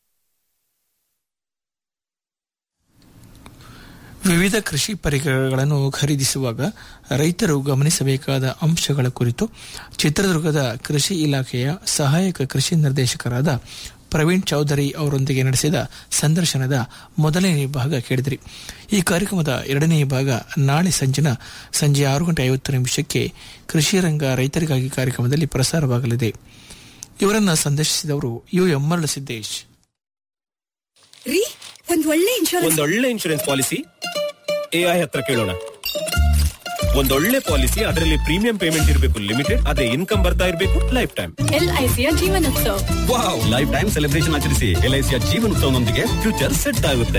ವಿವಿಧ ಕೃಷಿ ಪರಿಕರಗಳನ್ನು ಖರೀದಿಸುವಾಗ ರೈತರು ಗಮನಿಸಬೇಕಾದ ಅಂಶಗಳ ಕುರಿತು ಚಿತ್ರದುರ್ಗದ ಕೃಷಿ ಇಲಾಖೆಯ ಸಹಾಯಕ ಕೃಷಿ ನಿರ್ದೇಶಕರಾದ ಪ್ರವೀಣ್ ಚೌಧರಿ ಅವರೊಂದಿಗೆ ನಡೆಸಿದ ಸಂದರ್ಶನದ ಮೊದಲನೇ ಭಾಗ ಕೇಳಿದ್ರಿ ಈ ಕಾರ್ಯಕ್ರಮದ ಎರಡನೇ ಭಾಗ ನಾಳೆ ಸಂಜಿನ ಸಂಜೆ ಆರು ಗಂಟೆ ಐವತ್ತು ನಿಮಿಷಕ್ಕೆ ಕೃಷಿ ರಂಗ ರೈತರಿಗಾಗಿ ಕಾರ್ಯಕ್ರಮದಲ್ಲಿ ಪ್ರಸಾರವಾಗಲಿದೆ ಇವರನ್ನ ಸಂದರ್ಶಿಸಿದವರು ಯು ಎಂ ಮರಳ ಸಿದ್ದೇಶ್ ರೀ ಒಂದ್ ಒಳ್ಳೆ ಇನ್ಶೂರೆನ್ಸ್ ಒಂದೊಳ್ಳೆ ಇನ್ಶೂರೆನ್ಸ್ ಪಾಲಿಸಿ ಎಐ ಹತ್ರ ಕೇಳೋಣ ಒಂದೊಳ್ಳೆ ಪಾಲಿಸಿ ಅದರಲ್ಲಿ ಪ್ರೀಮಿಯಂ ಪೇಮೆಂಟ್ ಇರಬೇಕು ಲಿಮಿಟೆಡ್ ಅದೇ ಇನ್ಕಮ್ ಬರ್ತಾ ಇರಬೇಕು ಲೈಫ್ ಟೈಮ್ ಎಲ್ಐಸಿಯ Jeevan Utsav wow life time celebration ಆಚರಿಸಿ ಎಲ್ಐಸಿಯ ಜೀವನೋತ್ಸವನೊಂದಿಗೆ ಫ್ಯೂಚರ್ ಸೆಟ್ ಆಗುತ್ತೆ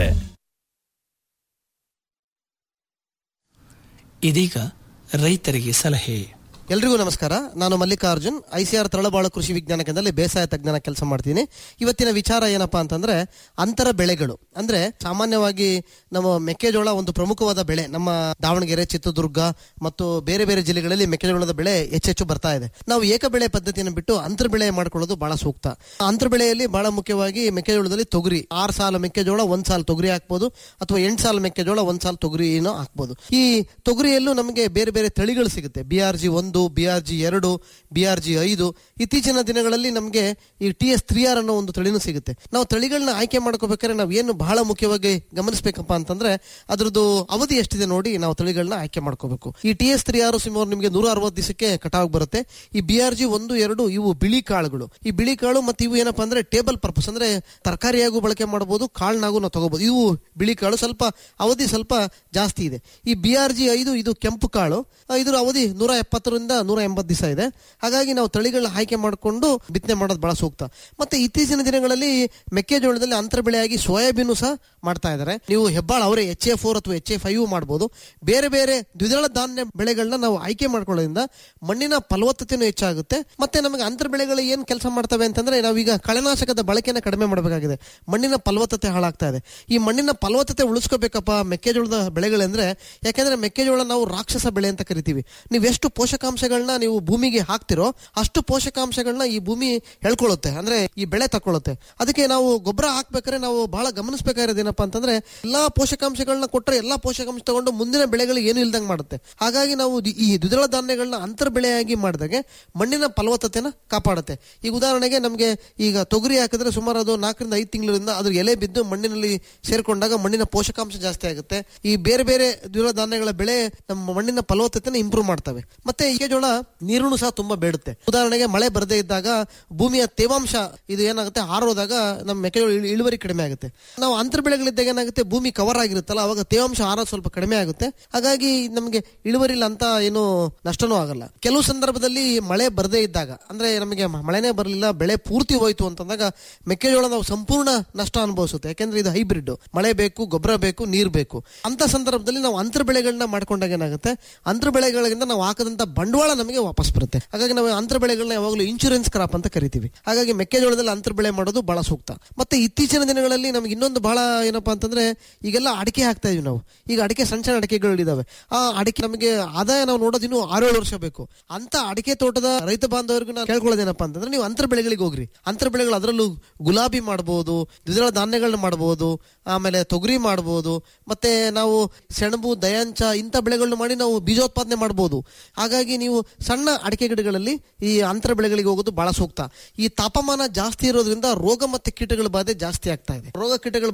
ಇದೀಗ ರೈತರಿಗೆ ಸಲಹೆ ಎಲ್ರಿಗೂ ನಮಸ್ಕಾರ ನಾನು ಮಲ್ಲಿಕಾರ್ಜುನ್ ಐಸಿಆರ್ ತರಳಬಾಳು ಕೃಷಿ ವಿಜ್ಞಾನ ಕೇಂದ್ರದಲ್ಲಿ ಬೇಸಾಯ ತಜ್ಞನ ಕೆಲಸ ಮಾಡ್ತೀನಿ ಇವತ್ತಿನ ವಿಚಾರ ಏನಪ್ಪಾ ಅಂತಂದ್ರೆ ಅಂತರ ಬೆಳೆಗಳು ಅಂದ್ರೆ ಸಾಮಾನ್ಯವಾಗಿ ನಮ್ಮ ಮೆಕ್ಕೆಜೋಳ ಒಂದು ಪ್ರಮುಖವಾದ ಬೆಳೆ ನಮ್ಮ ದಾವಣಗೆರೆ ಚಿತ್ರದುರ್ಗ ಮತ್ತು ಬೇರೆ ಬೇರೆ ಜಿಲ್ಲೆಗಳಲ್ಲಿ ಮೆಕ್ಕೆಜೋಳದ ಬೆಳೆ ಹೆಚ್ಚೆಚ್ಚು ಬರ್ತಾ ಇದೆ ನಾವು ಏಕ ಬೆಳೆ ಪದ್ಧತಿಯನ್ನು ಬಿಟ್ಟು ಅಂತರ ಬೆಳೆ ಮಾಡ್ಕೊಳ್ಳೋದು ಬಹಳ ಸೂಕ್ತ ಅಂತರ ಬೆಳೆಯಲ್ಲಿ ಬಹಳ ಮುಖ್ಯವಾಗಿ ಮೆಕ್ಕೆಜೋಳದಲ್ಲಿ ತೊಗರಿ ಆರು ಸಾಲ ಮೆಕ್ಕೆಜೋಳ ಒಂದ್ ಸಾಲ ತೊಗರಿ ಹಾಕ್ಬೋದು ಅಥವಾ ಎಂಟು ಸಾಲ ಮೆಕ್ಕೆಜೋಳ ಒಂದ್ ಸಾಲ ತೊಗರಿನೂ ಹಾಕ್ಬೋದು ಈ ತೊಗರಿಯಲ್ಲೂ ನಮಗೆ ಬೇರೆ ಬೇರೆ ತಳಿಗಳು ಸಿಗುತ್ತೆ ಬಿ ಆರ್ ಜಿ ಒಂದು ಬಿ ಆರ್ ಜಿ ಎರಡು ಬಿ ಆರ್ ಜಿ ಐದು ಇತ್ತೀಚಿನ ದಿನಗಳಲ್ಲಿ ನಮಗೆ ಈ ಟಿ ಎಸ್ ತ್ರೀ ಆರ್ ಅನ್ನೋ ಒಂದು ತಳಿನೂ ಸಿಗುತ್ತೆ ನಾವು ತಳಿಗಳನ್ನ ಆಯ್ಕೆ ಮಾಡ್ಕೋಬೇಕಾದ್ರೆ ನಾವು ಏನು ಬಹಳ ಮುಖ್ಯವಾಗಿ ಗಮನಿಸಬೇಕಪ್ಪ ಅಂತಂದ್ರೆ ಅದ್ರದ್ದು ಅವಧಿ ಎಷ್ಟಿದೆ ನೋಡಿ ನಾವು ತಳಿಗಳನ್ನ ಆಯ್ಕೆ ಮಾಡ್ಕೋಬೇಕು ಈ ಟಿ ಎಸ್ ತ್ರೀ ಆರ್ ಸುಮಾರು ನಿಮಗೆ ನೂರ ಅರವತ್ತು ದಿವಸಕ್ಕೆ ಕಟಾವ್ ಬರುತ್ತೆ ಈ ಬಿ ಆರ್ ಜಿ ಒಂದು ಎರಡು ಇವು ಬಿಳಿ ಕಾಳುಗಳು ಈ ಬಿಳಿ ಕಾಳು ಮತ್ತೆ ಇವು ಏನಪ್ಪಾ ಅಂದ್ರೆ ಟೇಬಲ್ ಪರ್ಪಸ್ ಅಂದ್ರೆ ತರಕಾರಿಯಾಗೂ ಬಳಕೆ ಮಾಡಬಹುದು ಕಾಳ್ನಾಗೂ ನಾವು ತಗೋಬಹುದು ಇವು ಬಿಳಿ ಕಾಳು ಸ್ವಲ್ಪ ಅವಧಿ ಸ್ವಲ್ಪ ಜಾಸ್ತಿ ಇದೆ ಈ ಬಿ ಆರ್ ಜಿ ಐದು ಇದು ಕೆಂಪು ಕಾಳು ಆ, ಇದ್ರ ಅವಧಿ ನೂರ ಎಪ್ಪತ್ತರಿಂದ ನೂರ ಎಂಬತ್ತು ದಿವಸ ಇದೆ ಹಾಗಾಗಿ ನಾವು ತಳಿಗಳನ್ನ ಆಯ್ಕೆ ಮಾಡಿಕೊಂಡು ಬಿತ್ತನೆ ಮಾಡೋದು ಬಹಳ ಸೂಕ್ತ ಮತ್ತೆ ಇತ್ತೀಚಿನ ದಿನಗಳಲ್ಲಿ ಮೆಕ್ಕೆಜೋಳದಲ್ಲಿ ಅಂತರ ಬೆಳೆಯಾಗಿ ಸೋಯಾಬೀನು ಸಹ ಮಾಡ್ತಾ ಇದ್ದಾರೆ ನೀವು ಹೆಬ್ಬಾಳ ಅವರೇ ಎಚ್ ಎ ಫೋರ್ ಅಥವಾ ಎಚ್ ಎ ಫೈವ್ ಮಾಡಬಹುದು ಬೇರೆ ಬೇರೆ ದ್ವಿದಳ ಧಾನ್ಯ ಬೆಳೆಗಳನ್ನ ನಾವು ಆಯ್ಕೆ ಮಾಡ್ಕೊಳ್ಳೋದ್ರಿಂದ ಮಣ್ಣಿನ ಫಲವತ್ತತೆನೂ ಹೆಚ್ಚಾಗುತ್ತೆ ಮತ್ತೆ ನಮಗೆ ಅಂತರ ಬೆಳೆಗಳು ಏನ್ ಕೆಲಸ ಮಾಡ್ತವೆ ಅಂತಂದ್ರೆ ನಾವೀಗ ಕಳೆನಾಶಕದ ಬಳಕೆನ ಕಡಿಮೆ ಮಾಡಬೇಕಾಗಿದೆ ಮಣ್ಣಿನ ಫಲವತ್ತತೆ ಹಾಳಾಗ್ತಾ ಇದೆ ಈ ಮಣ್ಣಿನ ಫಲವತ್ತತೆ ಉಳಿಸ್ಕೋಬೇಕಪ್ಪ ಮೆಕ್ಕೆಜೋಳದ ಬೆಳೆಗಳಂದ್ರೆ ಯಾಕೆಂದ್ರೆ ಮೆಕ್ಕೆಜೋಳ ನಾವು ರಾಕ್ಷಸ ಬೆಳೆ ಅಂತ ಕರಿತೀವಿ ನೀವು ಎಷ್ಟು ಪೋಷಕಾಂಶಗಳನ್ನ ನೀವು ಭೂಮಿಗೆ ಹಾಕ್ತಿರೋ ಅಷ್ಟು ಪೋಷಕಾಂಶಗಳನ್ನ ಈ ಭೂಮಿ ಹೇಳ್ಕೊಳ್ಳುತ್ತೆ ಅಂದ್ರೆ ಈ ಬೆಳೆ ತಕೊಳ್ಳುತ್ತೆ ಅದಕ್ಕೆ ನಾವು ಗೊಬ್ಬರ ಹಾಕ್ಬೇಕಾದ್ರೆ ನಾವು ಬಹಳ ಗಮನಿಸಬೇಕಾಗಿರೋದು ಏನಪ್ಪಾ ಅಂತಂದ್ರೆ ಎಲ್ಲಾ ಪೋಷಕಾಂಶಗಳನ್ನ ಕೊಟ್ಟರೆ ಎಲ್ಲಾ ಪೋಷಕಾಂಶ ತಗೊಂಡು ಮುಂದಿನ ಬೆಳೆಗಳಿಗೆ ಏನು ಇಲ್ದಂಗೆ ಮಾಡುತ್ತೆ ಹಾಗಾಗಿ ನಾವು ದಿ- ಈ ದ್ವಿದಳ ಧಾನ್ಯಗಳನ್ನ ಅಂತರ ಬೆಳೆಯಾಗಿ ಮಾಡಿದಾಗೆ ಮಣ್ಣಿನ ಫಲವತ್ತತೆನ ಕಾಪಾಡುತ್ತೆ ಈಗ ಉದಾಹರಣೆಗೆ ನಮಗೆ ಈಗ ತೊಗರಿ ಹಾಕಿದ್ರೆ ಸುಮಾರು ಅದು ನಾಲ್ಕರಿಂದ ಐದು ತಿಂಗಳಿಂದ ಅದ್ರ ಎಲೆ ಬಿದ್ದು ಮಣ್ಣಿನಲ್ಲಿ ಸೇರ್ಕೊಂಡಾಗ ಮಣ್ಣಿನ ಪೋಷಕಾಂಶ ಜಾಸ್ತಿ ಆಗುತ್ತೆ ಈ ಬೇರೆ ಬೇರೆ ದ್ವಿದಳ ಧಾನ್ಯಗಳ ಬೆಳೆ ನಮ್ಮ ಮಣ್ಣಿನ ಫಲವತ್ತತೆನ ಇಂಪ್ರೂವ್ ಮಾಡ್ತವೆ ಮತ್ತೆ ಮೆಕ್ಕೆಜೋಳ ನೀರನ್ನು ಸಹ ತುಂಬಾ ಬೇಡುತ್ತೆ ಉದಾಹರಣೆಗೆ ಮಳೆ ಬರದೇ ಇದ್ದಾಗ ಭೂಮಿಯ ತೇವಾಂಶ ಇದು ಏನಾಗುತ್ತೆ ಹಾರೋದಾಗ ನಮ್ಮ ಮೆಕ್ಕೆಜೋಳ ಇಳು- ಇಳುವರಿ ಕಡಿಮೆ ಆಗುತ್ತೆ ನಾವು ಅಂತರ ಬೆಳೆಗಳಿದ್ದಾಗ ಏನಾಗುತ್ತೆ ಭೂಮಿ ಕವರ್ ಆಗಿರುತ್ತಲ್ಲ ಅವಾಗ ತೇವಾಂಶ ಹಾರೋದು ಸ್ವಲ್ಪ ಕಡಿಮೆ ಆಗುತ್ತೆ ಹಾಗಾಗಿ ನಮಗೆ ಇಳುವರಿಲ್ಲ ಅಂತ ಏನು ನಷ್ಟನೂ ಆಗಲ್ಲ ಕೆಲವು ಸಂದರ್ಭದಲ್ಲಿ ಮಳೆ ಬರದೇ ಇದ್ದಾಗ ಅಂದ್ರೆ ನಮಗೆ ಮ- ಮಳೆನೇ ಬರಲಿಲ್ಲ ಬೆಳೆ ಪೂರ್ತಿ ಹೋಯ್ತು ಅಂತಂದಾಗ ಮೆಕ್ಕೆಜೋಳ ನಾವು ಸಂಪೂರ್ಣ ನಷ್ಟ ಅನುಭವಿಸುತ್ತೆ ಯಾಕೆಂದ್ರೆ ಇದು ಹೈಬ್ರಿಡ್ ಮಳೆ ಬೇಕು ಗೊಬ್ಬರ ಬೇಕು ನೀರು ಬೇಕು ಅಂತ ಸಂದರ್ಭದಲ್ಲಿ ನಾವು ಅಂತರ ಬೆಳೆಗಳನ್ನ ಮಾಡ್ಕೊಂಡಾಗ ಏನಾಗುತ್ತೆ ಅಂತರ ಬೆಳೆಗಳಿಂದ ನಾವು ಹಾಕದಂತ ಬಂಡವಾಳ ನಮಗೆ ವಾಪಸ್ ಬರುತ್ತೆ ಹಾಗಾಗಿ ನಾವು ಅಂತರ ಬೆಳೆಗಳನ್ನ ಯಾವಾಗಲೂ ಇನ್ಶೂರೆನ್ಸ್ ಕ್ರಾಪ್ ಅಂತ ಕರಿತೀವಿ ಹಾಗಾಗಿ ಮೆಕ್ಕೆಜೋಳದಲ್ಲಿ ಅಂತರ ಬೆಳೆ ಮಾಡೋದು ಬಹಳ ಸೂಕ್ತ ಮತ್ತೆ ಇತ್ತೀಚಿನ ದಿನಗಳಲ್ಲಿ ನಮಗೆ ಇನ್ನೊಂದು ಬಹಳ ಏನಪ್ಪಾ ಅಂತಂದ್ರೆ ಈಗೆಲ್ಲ ಅಡಿಕೆ ಹಾಕ್ತಾ ಇದೀವಿ ನಾವು ಈಗ ಅಡಿಕೆ ಸಣ್ಣ ಸಣ್ಣ ಅಡಿಕೆಗಳು ಇದಾವೆ ಆ ಅಡಿಕೆ ನಮಗೆ ಆದಾಯ ನಾವು ನೋಡೋದು ಇನ್ನೂ ಆರೇಳು ವರ್ಷ ಬೇಕು ಅಂತ ಅಡಿಕೆ ತೋಟದ ರೈತ ಬಾಂಧವರಿಗೂ ನಾನು ಕೇಳ್ಕೊಳ್ಳೋದೇನಪ್ಪ ಅಂತಂದ್ರೆ ನೀವು ಅಂತರ ಬೆಳೆಗಳಿಗೆ ಹೋಗ್ರಿ ಅಂತರ ಬೆಳೆಗಳು ಅದರಲ್ಲೂ ಗುಲಾಬಿ ಮಾಡಬಹುದು ದ್ವಿದಳ ಧಾನ್ಯಗಳನ್ನ ಮಾಡಬಹುದು ಆಮೇಲೆ ತೊಗರಿ ಮಾಡಬಹುದು ಮತ್ತೆ ನಾವು ಸೆಣಬು ದಯಾಂಚ ಇಂಥ ಬೆಳೆಗಳನ್ನ ಮಾಡಿ ನಾವು ಬೀಜೋತ್ಪಾದನೆ ಮಾಡಬಹುದು ಹಾಗಾಗಿ ನೀವು ಸಣ್ಣ ಅಡಿಕೆ ಗಿಡಗಳಲ್ಲಿ ಈ ಅಂತರ ಬೆಳೆಗಳಿಗೆ ಹೋಗೋದು ಬಹಳ ಸೂಕ್ತ ಈ ತಾಪಮಾನ ಜಾಸ್ತಿ ಇರೋದ್ರಿಂದ ರೋಗ ಮತ್ತೆ ಕೀಟಗಳ ಬಾಧೆ ಜಾಸ್ತಿ ಆಗ್ತಾ ಇದೆ ರೋಗ ಕೀಟಗಳ ಬಾಧೆ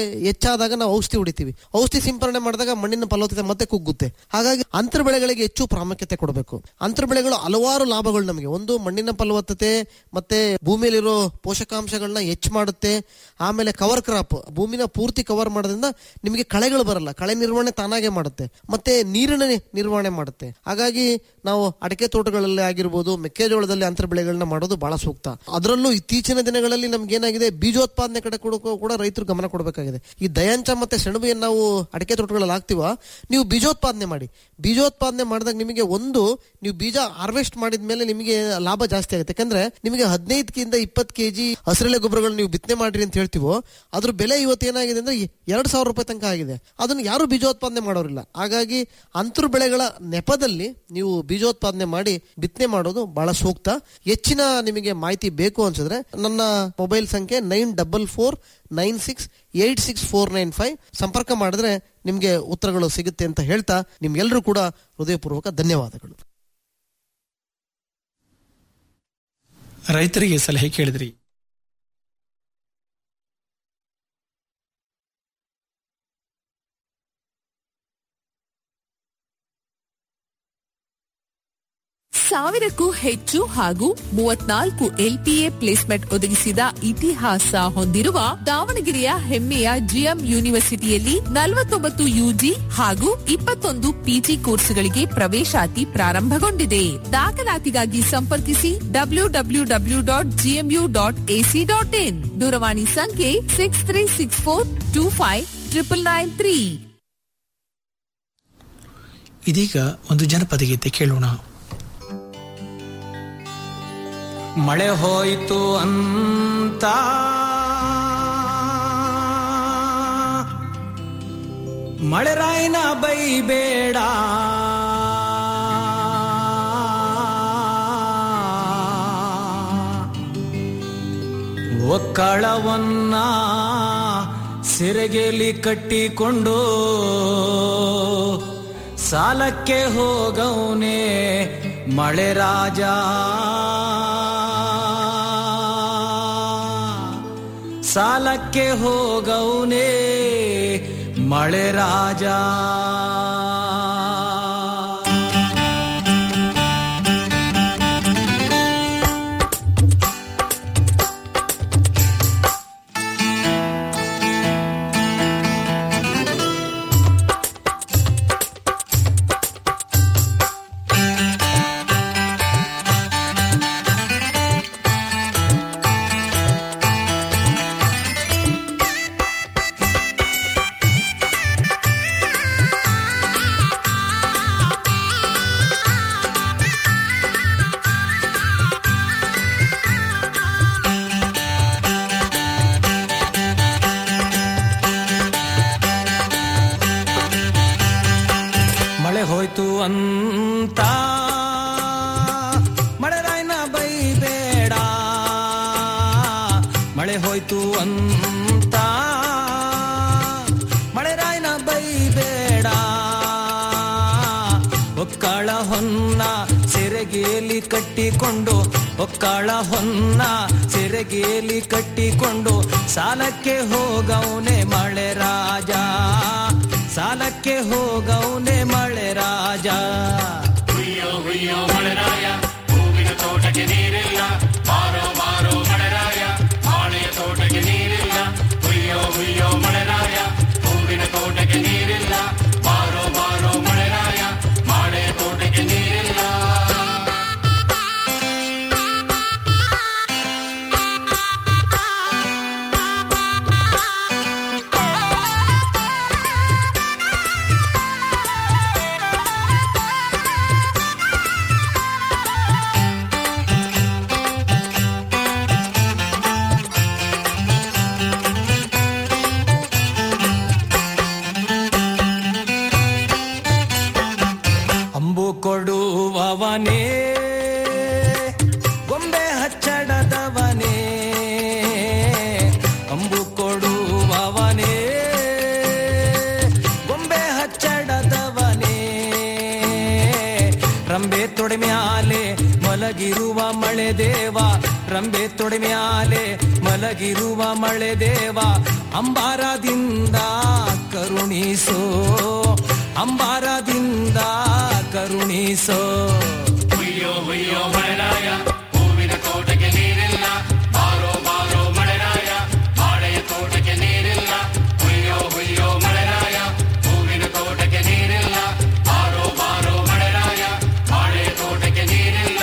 ಹೆಚ್ಚಾದಾಗ ನಾವು ಔಷಧಿ ಹೊಡಿತೀವಿ ಔಷಧಿ ಸಿಂಪರಣೆ ಮಾಡಿದಾಗ ಮಣ್ಣಿನ ಫಲವತ್ತತೆ ಮತ್ತೆ ಕುಗ್ಗುತ್ತೆ ಹಾಗಾಗಿ ಅಂತರ ಬೆಳೆಗಳಿಗೆ ಹೆಚ್ಚು ಪ್ರಾಮುಖ್ಯತೆ ಕೊಡಬೇಕು ಅಂತರ ಬೆಳೆಗಳು ಹಲವಾರು ಲಾಭಗಳು ನಮಗೆ ಒಂದು ಮಣ್ಣಿನ ಫಲವತ್ತತೆ ಮತ್ತೆ ಭೂಮಿಯಲ್ಲಿರೋ ಪೋಷಕಾಂಶಗಳನ್ನ ಹೆಚ್ಚು ಮಾಡುತ್ತೆ ಆಮೇಲೆ ಕವರ್ ಕ್ರಾಪ್ ಭೂಮಿನ ಪೂರ್ತಿ ಕವರ್ ಮಾಡೋದ್ರಿಂದ ನಿಮಗೆ ಕಳೆಗಳು ಬರಲ್ಲ ಕಳೆ ನಿರ್ವಹಣೆ ತಾನಾಗೆ ಮಾಡುತ್ತೆ ಮತ್ತೆ ನೀರಿನ ನಿ- ನಿರ್ವಹಣೆ ಮಾಡುತ್ತೆ ಹಾಗಾಗಿ ನಾವು ಅಡಿಕೆ ತೋಟಗಳಲ್ಲಿ ಆಗಿರ್ಬೋದು ಮೆಕ್ಕೆಜೋಳದಲ್ಲಿ ಅಂತರ ಬೆಳೆಗಳನ್ನ ಮಾಡೋದು ಬಹಳ ಸೂಕ್ತ ಅದರಲ್ಲೂ ಇತ್ತೀಚಿನ ದಿನಗಳಲ್ಲಿ ನಮ್ಗೆ ಏನಾಗಿದೆ ಬೀಜೋತ್ಪಾದನೆ ಕಡೆ ಕೂಡ ಕೂಡ ರೈತರು ಗಮನ ಕೊಡಬೇಕಾಗಿದೆ ಈ ದಯಾಂಚ ಮತ್ತೆ ಸೆಣಬು ಏನ್ ನಾವು ಅಡಿಕೆ ತೋಟಗಳಲ್ಲಿ ಹಾಕ್ತಿವ ನೀವು ಬೀಜೋತ್ಪಾದನೆ ಮಾಡಿ ಬೀಜೋತ್ಪಾದನೆ ಮಾಡಿದಾಗ ನಿಮಗೆ ಒಂದು ನೀವು ಬೀಜ ಹಾರ್ವೆಸ್ಟ್ ಮಾಡಿದ ಮೇಲೆ ನಿಮಗೆ ಲಾಭ ಜಾಸ್ತಿ ಆಗುತ್ತೆ ಯಾಕಂದ್ರೆ ನಿಮಗೆ ಹದಿನೈದಕ್ಕಿಂತ ಇಪ್ಪತ್ತು ಕೆಜಿ ಹಸಿರೆಲೆ ಗೊಬ್ಬರಗಳು ನೀವು ಬಿತ್ತನೆ ಮಾಡ್ರಿ ಅಂತ ಹೇಳ್ತೀವೋ ಅದ್ರ ಬೆಲೆ ಇವತ್ತು ಏನಾಗಿದೆ ಅಂದ್ರೆ ಎರಡ್ ಸಾವಿರ ರೂಪಾಯಿ ತನಕ ಆಗಿದೆ ಅದನ್ನು ಯಾರು ಬೀಜೋತ್ಪಾದನೆ ಮಾಡೋರಿಲ್ಲ ಹಾಗಾಗಿ ಅಂತರ್ ಬೆಳೆಗಳ ನೆಪದಲ್ಲಿ ನೀವು ಬೀಜೋತ್ಪಾದನೆ ಮಾಡಿ ಬಿತ್ತನೆ ಮಾಡೋದು ಬಹಳ ಸೂಕ್ತ ಹೆಚ್ಚಿನ ನಿಮಗೆ ಮಾಹಿತಿ ಬೇಕು ಅನ್ಸಿದ್ರೆ ನನ್ನ ಮೊಬೈಲ್ ಸಂಖ್ಯೆ nine double four nine six eight six four nine five ಸಂಪರ್ಕ ಮಾಡಿದ್ರೆ ನಿಮಗೆ ಉತ್ತರಗಳು ಸಿಗುತ್ತೆ ಅಂತ ಹೇಳ್ತಾ ನಿಮ್ಗೆಲ್ಲರೂ ಕೂಡ ಹೃದಯಪೂರ್ವಕ ಧನ್ಯವಾದಗಳು ರೈತರಿಗೆ ಸಲಹೆ ಕೇಳಿದ್ರಿ ಸಾವಿರಕ್ಕೂ ಹೆಚ್ಚು ಹಾಗೂ ಮೂವತ್ನಾಲ್ಕು ಎಲ್ಪಿಎ ಪ್ಲೇಸ್ಮೆಂಟ್ ಒದಗಿಸಿದ ಇತಿಹಾಸ ಹೊಂದಿರುವ ದಾವಣಗೆರೆಯ ಹೆಮ್ಮೆಯ ಜಿಎಂ ಯೂನಿವರ್ಸಿಟಿಯಲ್ಲಿ ನಲವತ್ತೊಂಬತ್ತು ಯುಜಿ ಹಾಗೂ ಇಪ್ಪತ್ತೊಂದು ಪಿಜಿ ಕೋರ್ಸ್ಗಳಿಗೆ ಪ್ರವೇಶಾತಿ ಪ್ರಾರಂಭಗೊಂಡಿದೆ ದಾಖಲಾತಿಗಾಗಿ ಸಂಪರ್ಕಿಸಿ W W W dot GMU dot AC dot in ದೂರವಾಣಿ ಸಂಖ್ಯೆ six three six four two five triple nine three ಇದೀಗ ಒಂದು ಜನಪದ ಗೀತೆ ಕೇಳೋಣ ಮಳೆ ಹೋಯಿತು ಅಂತ ಮಳೆರಾಯಿನ ಬೈಬೇಡ ಒಕ್ಕಳವನ್ನ ಸಿರೆಗೆಲಿ ಕಟ್ಟಿಕೊಂಡು ಸಾಲಕ್ಕೆ ಹೋಗವನೇ ಮಳೆ ರಾಜ ಸಾಲಕ್ಕೆ ಹೋಗವನೇ ಮಳೆ ರಾಜ ಮಳೆ ಹೋಯ್ತು ಅಂತ ಮಳೆ ರಾಯ್ನ ಬೈಬೇಡ ಮಳೆ ಹೋಯ್ತು ಅಂತ ಮಳೆ ರಾಯ್ನ ಬೈಬೇಡ ಒಕ್ಕಳ ಹೊನ್ನ ಸೆರೆಗೇಲಿ ಕಟ್ಟಿಕೊಂಡು ಒಕ್ಕಳ ಹೊನ್ನ ಸೆರೆಗೇಲಿ ಕಟ್ಟಿಕೊಂಡು ಸಾಲಕ್ಕೆ ಹೋಗವನೆ ಮಳೆ ರಾಜ ಸಾಲಕ್ಕೆ ಹೋಗವನೆ ಮಳೆ ರಾಜ ಹುಯ್ಯೋ ಹುಯ್ಯೋ ಮಳೆರಾಯ ಹೂವಿನ ತೋಟಕ್ಕೆ ನೀರಿಲ್ಲ ಮಾರೋ ಮಾರೋ ಮಳೆರಾಯ ಬಾಳೆಯ ತೋಟಕ್ಕೆ ನೀರಿಲ್ಲ ಹುಯ್ಯೋ ಹುಯ್ಯೋ ಮಳೆರಾಯ ಹೂವಿನ ತೋಟಕ್ಕೆ ನೀರಿಲ್ಲ ಮಾರೋ ಮಾರೋ ಮಳೆರಾಯ ಬಾಳೆಯ ತೋಟಕ್ಕೆ ನೀರಿಲ್ಲ ಮಲಗಿರುವ ಮಳೆ ದೇವ ರಂಬೆ ತೊಡೆ ಮ್ಯಾಲೆ ಮಲಗಿರುವ ಮಳೆ ದೇವ ಅಂಬಾರದಿಂದ ಕರುಣಿಸೋ ಅಂಬಾರದಿಂದ ಕರುಣಿಸೋ ಹುಯ್ಯೋ ಹುಯ್ಯೋ ಮಳೆರಾಯ ಹೂವಿನ ತೋಟಕ್ಕೆ ನೀರಿಲ್ಲ ಬಾರೋ ಬಾರೋ ಮಳೆರಾಯ ಬಾಳೆಯ ತೋಟಕ್ಕೆ ನೀರಿಲ್ಲ ಹುಯ್ಯೋ ಹುಯ್ಯೋ ಮಳೆರಾಯ ಹೂವಿನ ತೋಟಕ್ಕೆ ನೀರಿಲ್ಲ ಬಾರೋ ಬಾರೋ ಮಳೆರಾಯ ಬಾಳೆಯ ತೋಟಕ್ಕೆ ನೀರಿಲ್ಲ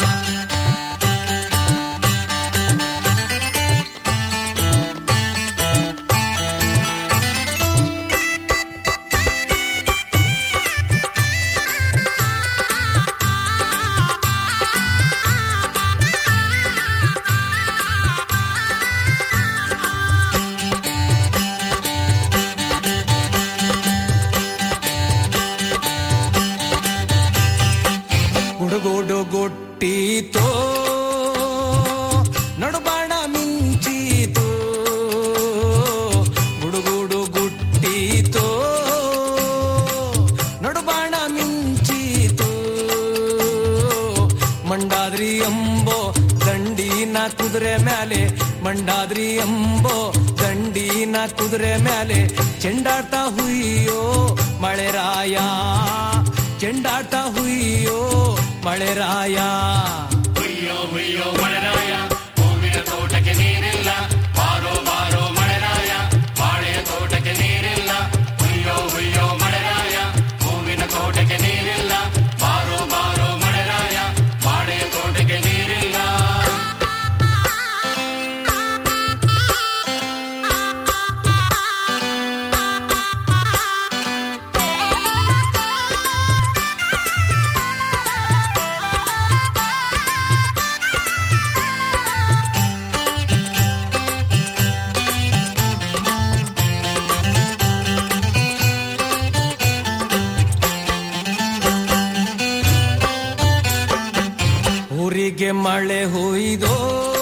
ಗುಡುಗುಡು ಗುಟ್ಟೀತೋ ನಡುಬಾಣ ಮಿಂಚೀತು ಗುಡುಗುಡು ಗುಟ್ಟೀತೋ ನಡುಬಾಣ ಮಿಂಚೀತು ಮಂಡಾದ್ರಿ ಎಂಬೋ ದಂಡಿನ ಕುದುರೆ ಮ್ಯಾಲೆ ಮಂಡಾದ್ರಿ ಎಂಬೋ ದಂಡಿನ ಕುದುರೆ ಮ್ಯಾಲೆ ಚೆಂಡಾಟ ಹುಯ್ಯೋ ಮಳೆರಾಯ ಚೆಂಡಾಟ ಹುಯ್ಯೋ ಮಳೆರಾಯ ಹುಯ್ಯೋ ಹುಯ್ಯೋ ಮಳೆರಾಯ ಹೂವಿನ ತೋಟಕ್ಕೆ ನೀರಿಲ್ಲ ಬಾರೋ ಬಾರೋ ಮಳೆರಾಯ ಬಾಳೆಯ ತೋಟಕ್ಕೆ ನೀರಿಲ್ಲ ಹುಯ್ಯೋ ಹುಯ್ಯೋ ಮಳೆರಾಯ ಹೂವಿನ ತೋಟಕ್ಕೆ ನೀರಿಲ್ಲ ಬಾರೋ ಬಾರೋ ಮಳೆರಾಯ ಬಾಳೆಯ ತೋಟಕ್ಕೆ ನೀರಿಲ್ಲ ಊರಿಗೆ ಮಳೆ ಹುಯ್ದೋ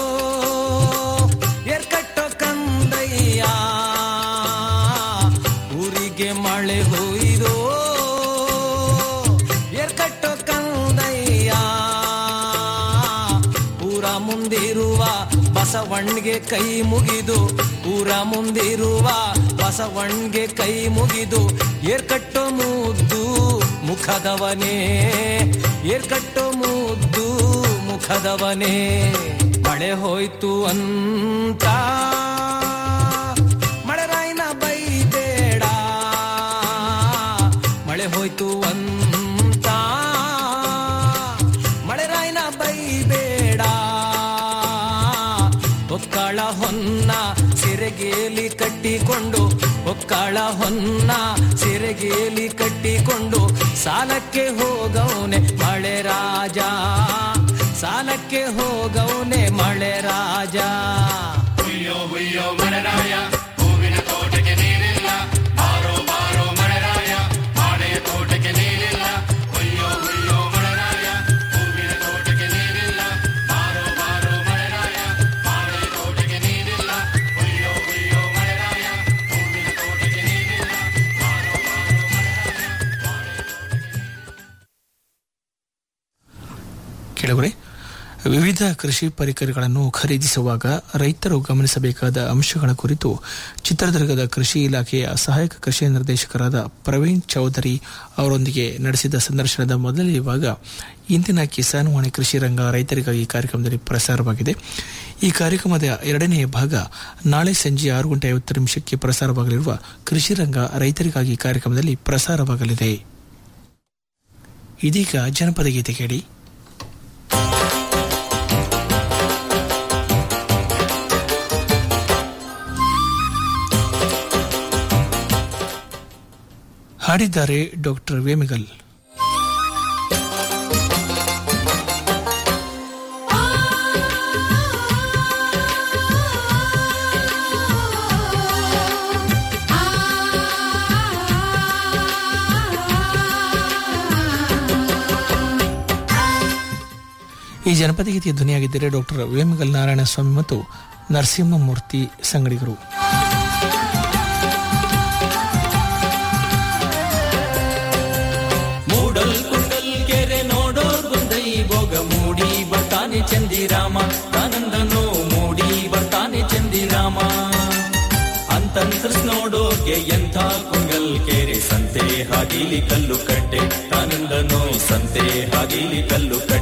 ಎರ್ಕಟ್ಟೋ ಕಂದಯ್ಯ ಊರಿಗೆ ಮಳೆ ಹುಯ್ದೋ ಎರ್ಕಟ್ಟೋ ಕಂದಯ್ಯ ಊರ ಮುಂದಿರುವ ಬಸವಣ್ಣಿಗೆ ಕೈ ಮುಗಿದು ಊರ ಮುಂದಿರುವ ಬಸವಣ್ಣಿಗೆ ಕೈ ಮುಗಿದು ಏರ್ಕಟ್ಟೋ ಮುದ್ದು ಮುಖದವನೇ ಏರ್ಕಟ್ಟೋ ಮುದ್ದು ಮುಖದವನೇ ಮಳೆ ಹೋಯ್ತು ಅಂತ ಮಳೆರಾಯಿನ ಬೈಬೇಡ ಮಳೆ ಹೋಯ್ತು ಅಂತ ಮಳೆರಾಯಿನ ಬೈಬೇಡ ಒಕ್ಕಳ ಹೊನ್ನ ಸೆರೆಗೇಲಿ ಕಟ್ಟಿಕೊಂಡು ಒಕ್ಕಳ ಹೊನ್ನ ಸೆರೆಗೇಲಿ ಕಟ್ಟಿಕೊಂಡು ಸಾಲಕ್ಕೆ ಹೋಗವನೆ ಮಳೆ ರಾಜ ಸಾಲಕ್ಕೆ ಹೋಗವನೆ ಮಳೆ ರಾಜ ಹುಯ್ಯೋ ಹುಯ್ಯೋ ಮಳೆರಾಯ ಹೂವಿನ ತೋಟಕ್ಕೆ ನೀರಿಲ್ಲ ಬಾರೋ ಬಾರೋ ಮಳೆರಾಯ ಬಾಳೆಯ ತೋಟಕ್ಕೆ ನೀರಿಲ್ಲ ಹುಯ್ಯೋ ಹುಯ್ಯೋ ಮಳೆರಾಯ ಹೂವಿನ ತೋಟಕ್ಕೆ ನೀರಿಲ್ಲ ಬಾರೋ ಬಾರೋ ಮಳೆರಾಯ ಬಾಳೆಯ ತೋಟಕ್ಕೆ ನೀರಿಲ್ಲ ಹುಯ್ಯೋ ಹುಯ್ಯೋ ಮಳೆರಾಯ ಹೂವಿನ ತೋಟಕ್ಕೆ ನೀರಿಲ್ಲ ಬಾರೋ ಬಾರೋ ಕೆಳಗಡೆ ವಿವಿಧ ಕೃಷಿ ಪರಿಕರಗಳನ್ನು ಖರೀದಿಸುವಾಗ ರೈತರು ಗಮನಿಸಬೇಕಾದ ಅಂಶಗಳ ಕುರಿತು ಚಿತ್ರದುರ್ಗದ ಕೃಷಿ ಇಲಾಖೆಯ ಸಹಾಯಕ ಕೃಷಿ ನಿರ್ದೇಶಕರಾದ ಪ್ರವೀಣ್ ಚೌಧರಿ ಅವರೊಂದಿಗೆ ನಡೆಸಿದ ಸಂದರ್ಶನದ ಮೊದಲನೇ ಭಾಗ ಇಂದಿನ ಕಿಸಾನ್ ವಾಣಿ ಕೃಷಿ ರಂಗ ರೈತರಿಗಾಗಿ ಕಾರ್ಯಕ್ರಮದಲ್ಲಿ ಪ್ರಸಾರವಾಗಿದೆ ಈ ಕಾರ್ಯಕ್ರಮದ ಎರಡನೆಯ ಭಾಗ ನಾಳೆ ಸಂಜೆ ಆರು ಗಂಟೆ ಐವತ್ತು ನಿಮಿಷಕ್ಕೆ ಪ್ರಸಾರವಾಗಲಿರುವ ಕೃಷಿ ರಂಗ ರೈತರಿಗಾಗಿ ಕಾರ್ಯಕ್ರಮದಲ್ಲಿ ಪ್ರಸಾರವಾಗಲಿದೆ ಇದೀಗ ಜನಪದ ಗೀತೆ ಕೇಳಿ ಹಾಡಿದ್ದಾರೆ ಡಾಕ್ಟರ್ ವೇಮಿಗಲ್ ಈ ಜನಪದ ಗೀತೆಯ ಧ್ವನಿಯಾಗಿದ್ದರೆ ಡಾಕ್ಟರ್ ವೇಮಗಲ್ ನಾರಾಯಣ ಸ್ವಾಮಿ ಮತ್ತು ನರಸಿಂಹಮೂರ್ತಿ ಸಂಗಡಿಗರು ಮೂಡಲ್ ಕುಂಡಲ್ ಕೆರೆ ನೋಡೋರ್ ಬಂದೈ ಭೋಗ ಮೂಡಿ ಬಟ್ಟ ಚಂದಿರಾಮ ತಾನಂದನು ಮೂಡಿ ಬರ್ತಾನೆ ಚಂದಿರಾಮ ಅಂತಂತ್ರಸ್ ನೋಡೋಕೆ ಎಂಥ ಕುಂಗಲ್ ಕೆರೆ ಸಂತೆ ಹಾಗಿಲಿ ಕಲ್ಲು ಕಟ್ಟೆ ತಾನಂದನು ಸಂತೆ ಹಾಗಿಲಿ ಕಲ್ಲು ಕಟ್ಟೆ